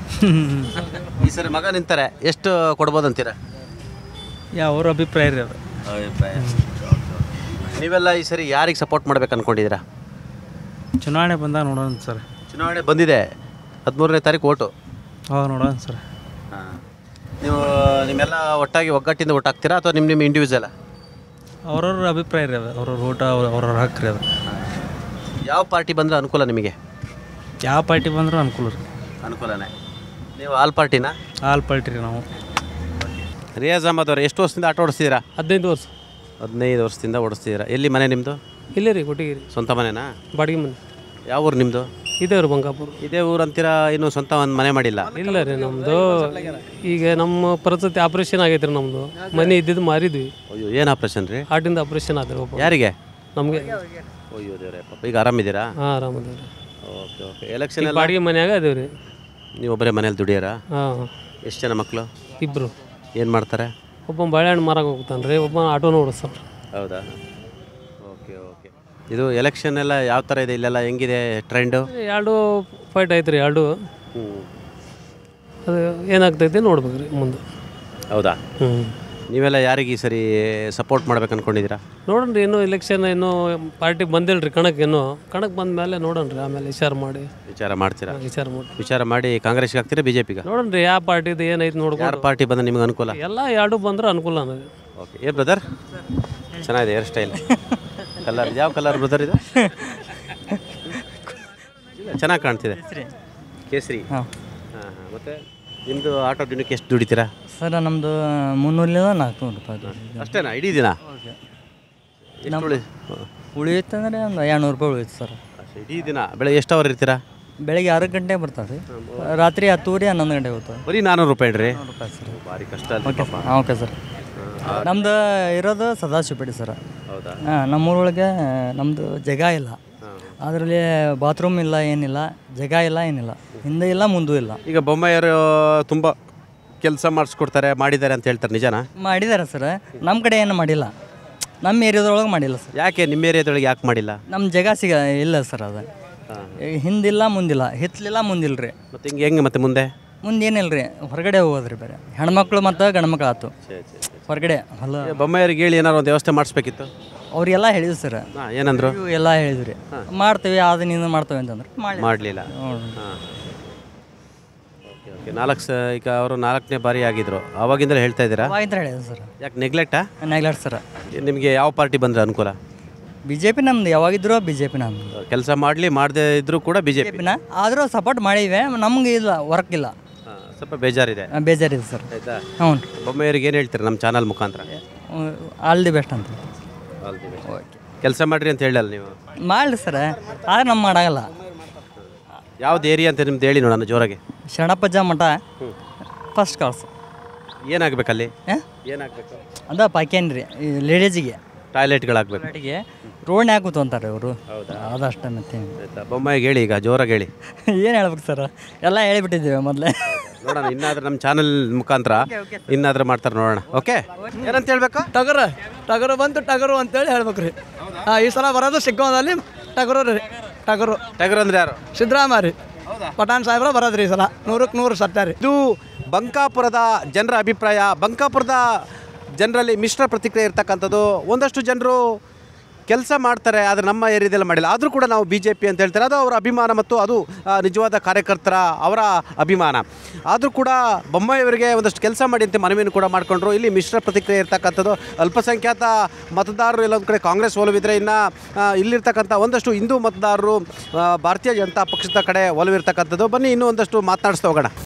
ಈ ಸರಿ ಮಗ ನಿಂತಾರೆ ಎಷ್ಟು ಕೊಡ್ಬೋದು ಅಂತೀರಾ
ಯಾವ ಅವ್ರ ಅಭಿಪ್ರಾಯ ರೀ ಅದು
ಅಭಿಪ್ರಾಯ ನೀವೆಲ್ಲ ಈ ಸರಿ ಯಾರಿಗೆ ಸಪೋರ್ಟ್ ಮಾಡ್ಬೇಕು ಅನ್ಕೊಂಡಿದ್ದೀರಾ
ಚುನಾವಣೆ ಬಂದಾಗ ನೋಡೋಣ ಸರ್
ಚುನಾವಣೆ ಬಂದಿದೆ ಹದಿಮೂರನೇ ತಾರೀಕು ಓಟು
ಅವಾಗ ನೋಡೋಣ ಸರ್
ನೀವು ನಿಮ್ಮೆಲ್ಲ ಒಟ್ಟಾಗಿ ಒಗ್ಗಟ್ಟಿಂದ ಓಟ್ ಹಾಕ್ತೀರಾ ಅಥವಾ ನಿಮ್ಮ ನಿಮ್ಮ ಇಂಡಿವಿಜುವಲ್
ಅವ್ರವ್ರ ಅಭಿಪ್ರಾಯ ರೀ ಅದು ಅವ್ರವ್ರ ಓಟ ಅವ್ರವ್ರ ಹಕ್ಕು ರೀ ಅದು
ಯಾವ ಪಾರ್ಟಿ ಬಂದರೆ ಅನುಕೂಲ ನಿಮಗೆ
ಯಾವ ಪಾರ್ಟಿ ಬಂದರೂ ಅನುಕೂಲ ರೀ
ಅನುಕೂಲನೇ ನೀವು ಆಲ್ ಪಾರ್ಟಿನಾ
ಆಲ್ ಪಾರ್ಟಿ ರೀ ನಾವು
ರಿಯಾಜ್ ಅಹಮದ್ ಅವ್ರು ಎಷ್ಟು ವರ್ಷದಿಂದ ಆಟೋ ಓಡಿಸ್ತಿದ್ದೀರಾ
ಹದಿನೈದು ವರ್ಷ
ಹದಿನೈದು ವರ್ಷದಿಂದ ಓಡಿಸ್ತಿದ್ದೀರಾ ಎಲ್ಲಿ ಮನೆ ನಿಮ್ಮದು
ಇಲ್ಲೇ ರೀ ಕೊಟ್ಟಿಗಿರಿ
ಸ್ವಂತ ಮನೆನಾ
ಬಾಡಿಗೆ ಮನೆ
ಯಾವ ಊರು ನಿಮ್ಮದು
ಇದೇ ರೀ ಬಂಕಾಪುರ
ಇದೇ ಊರು ಅಂತೀರಾ ಇನ್ನೂ ಸ್ವಂತ ಒಂದು ಮನೆ ಮಾಡಿಲ್ಲ
ಇಲ್ಲ ರೀ ನಮ್ಮದು ಈಗ ನಮ್ಮ ಪರಿಸ್ಥಿತಿ ಆಪ್ರೇಷನ್ ಆಗೈತೆ ರೀ ನಮ್ಮದು ಮನೆ ಇದ್ದಿದ್ದು ಮಾರಿದ್ವಿ
ಅಯ್ಯೋ ಏನು ಆಪ್ರೇಷನ್ ರೀ
ಹಾರ್ಟಿಂದ ಆಪ್ರೇಷನ್ ಆದ್ರೆ ಒಬ್ಬ
ಯಾರಿಗೆ
ನಮಗೆ
ಅಯ್ಯೋ ದೇವ್ರೆ ಪಾಪ ಈಗ ಆರಾಮಿದ್ದೀರಾ
ಹಾಂ ಆರಾಮದೇವ್ ರೀ
ಓಕೆ ಓಕೆ ಎಲೆಕ್ಷನ್
ಈಗ
ಎಲ್ಲ
ಬಾಡಿಗೆ ಮನ್ಯಾಗ ಅದೇವ್ ರೀ
ನೀವು ಒಬ್ಬರೇ ಮನೇಲಿ ದುಡಿಯೋರಾ
ಹಾಂ
ಎಷ್ಟು ಜನ ಮಕ್ಕಳು
ಇಬ್ಬರು
ಏನು ಮಾಡ್ತಾರೆ
ಒಬ್ಬ ಬಾಳೆಹಣ್ಣು ಮಾರಕ್ಕೆ ಹೋಗ್ತಾನೆ ರೀ ಒಬ್ಬ ಆಟೋನ ಓಡಿಸ್ತಾನೆ ರೀ
ಹೌದಾ ಓಕೆ ಓಕೆ ಇದು ಎಲೆಕ್ಷನ್ ಎಲ್ಲ ಯಾವ ಥರ ಇದೆ ಇಲ್ಲೆಲ್ಲ ಹೆಂಗಿದೆ ಟ್ರೆಂಡು
ಎರಡು ಫೈಟ್ ಐತ್ರಿ ಎರಡು ಅದು ಏನಾಗ್ತೈತಿ ನೋಡ್ಬೇಕು ರೀ ಮುಂದೆ
ಹೌದಾ
ಹ್ಞೂ
ನೀವೆಲ್ಲ ಯಾರಿಗೆ ಈ ಸರಿ ಸಪೋರ್ಟ್ ಮಾಡ್ಬೇಕು ಅನ್ಕೊಂಡಿದ್ದೀರಾ
ನೋಡೋಣ ರೀ ಇನ್ನೂ ಎಲೆಕ್ಷನ್ ಇನ್ನೂ ಪಾರ್ಟಿ ಬಂದಿಲ್ಲ ರೀ ಕಣಕ್ಕೆ ಇನ್ನೂ ಕಣಕ್ಕೆ ಬಂದ ಮೇಲೆ ನೋಡೋಣ ರೀ ಆಮೇಲೆ ವಿಚಾರ ಮಾಡಿ
ವಿಚಾರ ಮಾಡ್ತೀರಾ
ವಿಚಾರ ಮಾಡಿ
ವಿಚಾರ ಮಾಡಿ ಕಾಂಗ್ರೆಸ್ಗೆ ಹಾಕ್ತೀರಾ ಬಿ ಜೆ ಪಿಗೆ
ನೋಡೋಣ ರೀ ಯಾವ ಪಾರ್ಟಿದು ಏನೈತೆ
ಯಾರ
ನೋಡ್ಕೊಂಡು
ಪಾರ್ಟಿ ಬಂದ್ರೆ ನಿಮ್ಗೆ ಅನುಕೂಲ
ಎಲ್ಲ ಎರಡು ಬಂದ್ರೆ ಅನುಕೂಲ ಅನ್ನೋದು
ಓಕೆ ಏ ಬ್ರದರ್ ಚೆನ್ನಾಗಿದೆ ಹೇರ್ ಸ್ಟೈಲ್ ಕಲರ್ ಯಾವ ಕಲರ್ ಬ್ರದರ್ ಇದು ಚೆನ್ನಾಗಿ ಕಾಣ್ತಿದೆ ಕೇಸರಿ ಹಾಂ ಹಾಂ ಮತ್ತು ನಿಮ್ಮದು ಆಟೋ ದಿನಕ್ಕೆ ಎಷ್ಟು ದುಡಿತೀರಾ
ಸರ್ ನಮ್ಮದು ಮುನ್ನೂರಲಿಂದ ನಾಲ್ಕುನೂರು ರೂಪಾಯಿ
ಅಷ್ಟೇನಾ ಇಡೀ ದಿನ ಎಷ್ಟು ಉಳಿ
ಉಳಿಯುತ್ತಂದ್ರೆ ಒಂದು ಎರಡುನೂರು ರೂಪಾಯಿ ಉಳಿಯುತ್ತೆ ಸರ್
ಅಷ್ಟೇ, ಇಡೀ ದಿನ ಬೆಳಗ್ಗೆ ಎಷ್ಟು ಅವರ್ ಇರ್ತೀರಾ
ಬೆಳಗ್ಗೆ ಆರು ಗಂಟೆಗೆ ಬರ್ತಾರೆ ರೀ ರಾತ್ರಿ ಹತ್ತುವರೆ ಹನ್ನೊಂದು ಗಂಟೆಗೆ ಹೋಗ್ತಾರೆ
ಬರೀ ನಾನ್ನೂರು ರೂಪಾಯಿ ರೀ
ರೂಪಾಯಿ ಸರ್
ಭಾರಿ ಕಷ್ಟ ಅಲ್ರಿ
ಓಕೆ
ಪಾಪ.
ಹಾಂ ಓಕೆ ಸರ್ ನಮ್ದು ಇರೋದು ಸದಾಶಿವಪೇಟೆ ಸರ್
ಹೌದಾ
ಹಾಂ ನಮ್ಮೂರೊಳಗೆ ನಮ್ಮದು ಜಾಗ ಇಲ್ಲ ಅದರಲ್ಲಿ ಬಾತ್ರೂಮ್ ಇಲ್ಲ ಏನಿಲ್ಲ ಜಾಗ ಇಲ್ಲ ಏನಿಲ್ಲ ಹಿಂದೆ ಇಲ್ಲ ಮುಂದೂ ಇಲ್ಲ
ಈಗ ಬೊಮ್ಮಾಯಿಯವರು ತುಂಬ ಕೆಲಸ ಮಾಡಿಸ್ಕೊಡ್ತಾರೆ ಮಾಡಿದ್ದಾರೆ ಅಂತ ಹೇಳ್ತಾರೆ ನಿಜನಾ
ಮಾಡಿದ್ದಾರೆ ಸರ್ ನಮ್ಮ ಕಡೆ ಏನು ಮಾಡಿಲ್ಲ ನಮ್ಮ ಏರಿಯಾದೊಳಗೆ ಮಾಡಿಲ್ಲ ಸರ್
ಯಾಕೆ ನಿಮ್ಮ ಏರಿಯಾದೊಳಗೆ ಯಾಕೆ ಮಾಡಿಲ್ಲ
ನಮ್ಮ ಜಾಗ ಸಿಗ ಇಲ್ಲ ಸರ್ ಅದು ಹಿಂದಿಲ್ಲ ಮುಂದಿಲ್ಲ ಹಿತ್ಲಿಲ್ಲ ಮುಂದಿಲ್ಲ ರೀ
ಮತ್ತೆ ಹಿಂಗೆ ಹೆಂಗೆ ಮತ್ತೆ ಮುಂದೆ
ಮುಂದೆ ಏನಿಲ್ಲ ರೀ ಹೊರಗಡೆ ಹೋಗೋದ್ರಿ ಬೇರೆ ಹೆಣ್ಮಕ್ಳು ಮತ್ತು ಗಂಡ್ಮಕ್ಳು ಆಯ್ತು ಹೊರಗಡೆ ಹೊಲ
ಈಗ ಬೊಮ್ಮಾಯಿಯವ್ರಿಗೆ ಹೇಳಿ ಏನಾರು ಒಂದು ವ್ಯವಸ್ಥೆ ಮಾಡಿಸ್ಬೇಕಿತ್ತು
ಅವ್ರೆಲ್ಲ ಹೇಳಿದ್ರು ಸರ್
ಹಾಂ ಏನಂದ್ರು
ಎಲ್ಲ ಹೇಳಿದ್ರಿ ಮಾಡ್ತೀವಿ ಅದು ನೀನು ಮಾಡ್ತೇವೆ ಅಂತಂದ್ರೆ ಮಾಡಿ
ಮಾಡಲಿಲ್ಲ ಹಾಂ ಓಕೆ ಓಕೆ ನಾಲ್ಕು ಸ ಈಗ ಅವರು ನಾಲ್ಕನೇ ಬಾರಿ ಆಗಿದ್ರು ಆವಾಗಿಂದಲೇ ಹೇಳ್ತಾ ಇದ್ದೀರಾ
ಅವಾಗಿಂದ ಹೇಳಿದ್ರು ಸರ್
ಯಾಕೆ ನೆಗ್ಲೆಕ್ಟಾ
ನೆಗ್ಲಾಡ್ ಸರ್
ನಿಮಗೆ ಯಾವ ಪಾರ್ಟಿ ಬಂದರೆ ಅನುಕೂಲ
ಬಿ ಜೆ ಪಿ ನಮ್ದು ಯಾವಾಗಿದ್ರು ಬಿ ಜೆ ಪಿ ನಮ್ದು
ಕೆಲಸ ಮಾಡಲಿ ಮಾಡದೇ ಇದ್ರೂ ಕೂಡ ಬಿ ಜೆ ಪಿ
ಪಿನ ಆದರೂ ಸಪೋರ್ಟ್ ಮಾಡಿವೆ ನಮ್ಗೆ ಇಲ್ಲ ವರ್ಕ್ ಇಲ್ಲ
ಸ್ವಲ್ಪ ಬೇಜಾರಿದೆ
ಆ, ಬೇಜಾರಿದೆ ಸರ್
ಆಯ್ತಾ
ಹ್ಞೂ
ಬೊಮ್ಮೆಯವ್ರಿಗೆ ಏನು ಹೇಳ್ತೀರಾ ನಮ್ಮ ಚಾನಲ್ ಮುಖಾಂತರ
ಆಲ್ ದಿ ಬೆಸ್ಟ್ ಅಂತ
ಕೆಲಸ ಮಾಡ್ರಿ ಅಂತ ಹೇಳಲ್ಲ ನೀವು
ಮಾಡಲಿ ಸರ್ ಆದರೆ ನಮ್ಮ ಮಾಡಾಗಲ್ಲ
ಯಾವ್ದು ಏರಿಯಾ ಅಂತ ನಿಮ್ದು ಹೇಳಿ ನೋಡೋಣ ಜೋರಾಗಿ
ಶರಣಪ್ಪಜ್ಜ ಮಠ ಫಸ್ಟ್ ಕ್ಲಾಸ್
ಏನಾಗಬೇಕಲ್ಲಿ
ಏ?
ಏನಾಗಬೇಕು
ಅದ ಪಾಕ್ಯಾನ್ ರೀ ಲೇಡೀಸಿಗೆ
ಟಾಯ್ಲೆಟ್ಗಳಾಗಬೇಕು
ಟಾಯ್ಲೆಟ್ಗೆ ರೋಡ್ ಯಾಕೆ ಕೂತ್ಕೊಂತಾರೆ ಅವರು ಅದಷ್ಟೇ ಮತ್ತೆ
ಆಯ್ತಾ ಬೊಮ್ಮಾಯಿಗೆ ಹೇಳಿ ಈಗ ಜೋರಾಗಿ ಹೇಳಿ
ಏನು ಹೇಳ್ಬೇಕು ಸರ್ ಎಲ್ಲ ಹೇಳಿಬಿಟ್ಟಿದ್ದೀವಿ ಮೊದಲೇ
ನೋಡೋಣ ಇನ್ನಾದ್ರೂ ನಮ್ಮ ಚಾನಲ್ ಮುಖಾಂತರ ಇನ್ನಾದ್ರೂ ಮಾಡ್ತಾರೆ ನೋಡೋಣ ಓಕೆ ಏನಂತ ಹೇಳ್ಬೇಕು
ಟಗರ ಟಗರು ಬಂತು ಟಗರು ಅಂತೇಳಿ ಹೇಳ್ಬೇಕು ರೀ ಹಾಂ ಈ ಸಲ ಬರೋದು ಸಿಗ್ಗೋದಲ್ಲಿ ಟಗರು ರೀ ಟಗರು
ಟಗರು ಅಂದ್ರೆ ಯಾರು
ಸಿದ್ದರಾಮ ರೀ ಪಠಾಣ್ ಸಾಹೇಬ್ರ ಬರೋದ್ರಿ ಈ ಸಲ ನೂರಕ್ಕೆ ನೂರು ಸತ್ಯ ರೀ
ಇದು ಬಂಕಾಪುರದ ಜನರ ಅಭಿಪ್ರಾಯ ಬಂಕಾಪುರದ ಜನರಲ್ಲಿ ಮಿಶ್ರ ಪ್ರತಿಕ್ರಿಯೆ ಇರ್ತಕ್ಕಂಥದ್ದು ಒಂದಷ್ಟು ಜನರು ಕೆಲಸ ಮಾಡ್ತಾರೆ ಆದರೆ ನಮ್ಮ ಏರಿಯಾದಲ್ಲಿ ಮಾಡಿಲ್ಲ ಆದರೂ ಕೂಡ ನಾವು ಬಿ ಜೆ ಪಿ ಅಂತ ಹೇಳ್ತಾರೆ ಅದು ಅವರ ಅಭಿಮಾನ ಮತ್ತು ಅದು ಆ, ನಿಜವಾದ ಕಾರ್ಯಕರ್ತರ ಅವರ ಅಭಿಮಾನ ಆದರೂ ಕೂಡ ಬೊಮ್ಮಾಯಿಯವರಿಗೆ ಒಂದಷ್ಟು ಕೆಲಸ ಮಾಡಿ ಅಂತ ಮನವಿಯನ್ನು ಕೂಡ ಮಾಡಿಕೊಂಡ್ರು ಇಲ್ಲಿ ಮಿಶ್ರ ಪ್ರತಿಕ್ರಿಯೆ ಇರ್ತಕ್ಕಂಥದ್ದು ಅಲ್ಪಸಂಖ್ಯಾತ ಮತದಾರರು ಎಲ್ಲೊಂದು ಕಡೆ ಕಾಂಗ್ರೆಸ್ ಒಲವಿದ್ರೆ ಇನ್ನು ಆ, ಇಲ್ಲಿರ್ತಕ್ಕಂಥ ಒಂದಷ್ಟು ಹಿಂದೂ ಮತದಾರರು ಆ, ಭಾರತೀಯ ಜನತಾ ಪಕ್ಷದ ಕಡೆ ಒಲವಿರ್ತಕ್ಕಂಥದ್ದು ಬನ್ನಿ ಇನ್ನೂ ಒಂದಷ್ಟು ಮಾತನಾಡಿಸ್ತಾ ಹೋಗೋಣ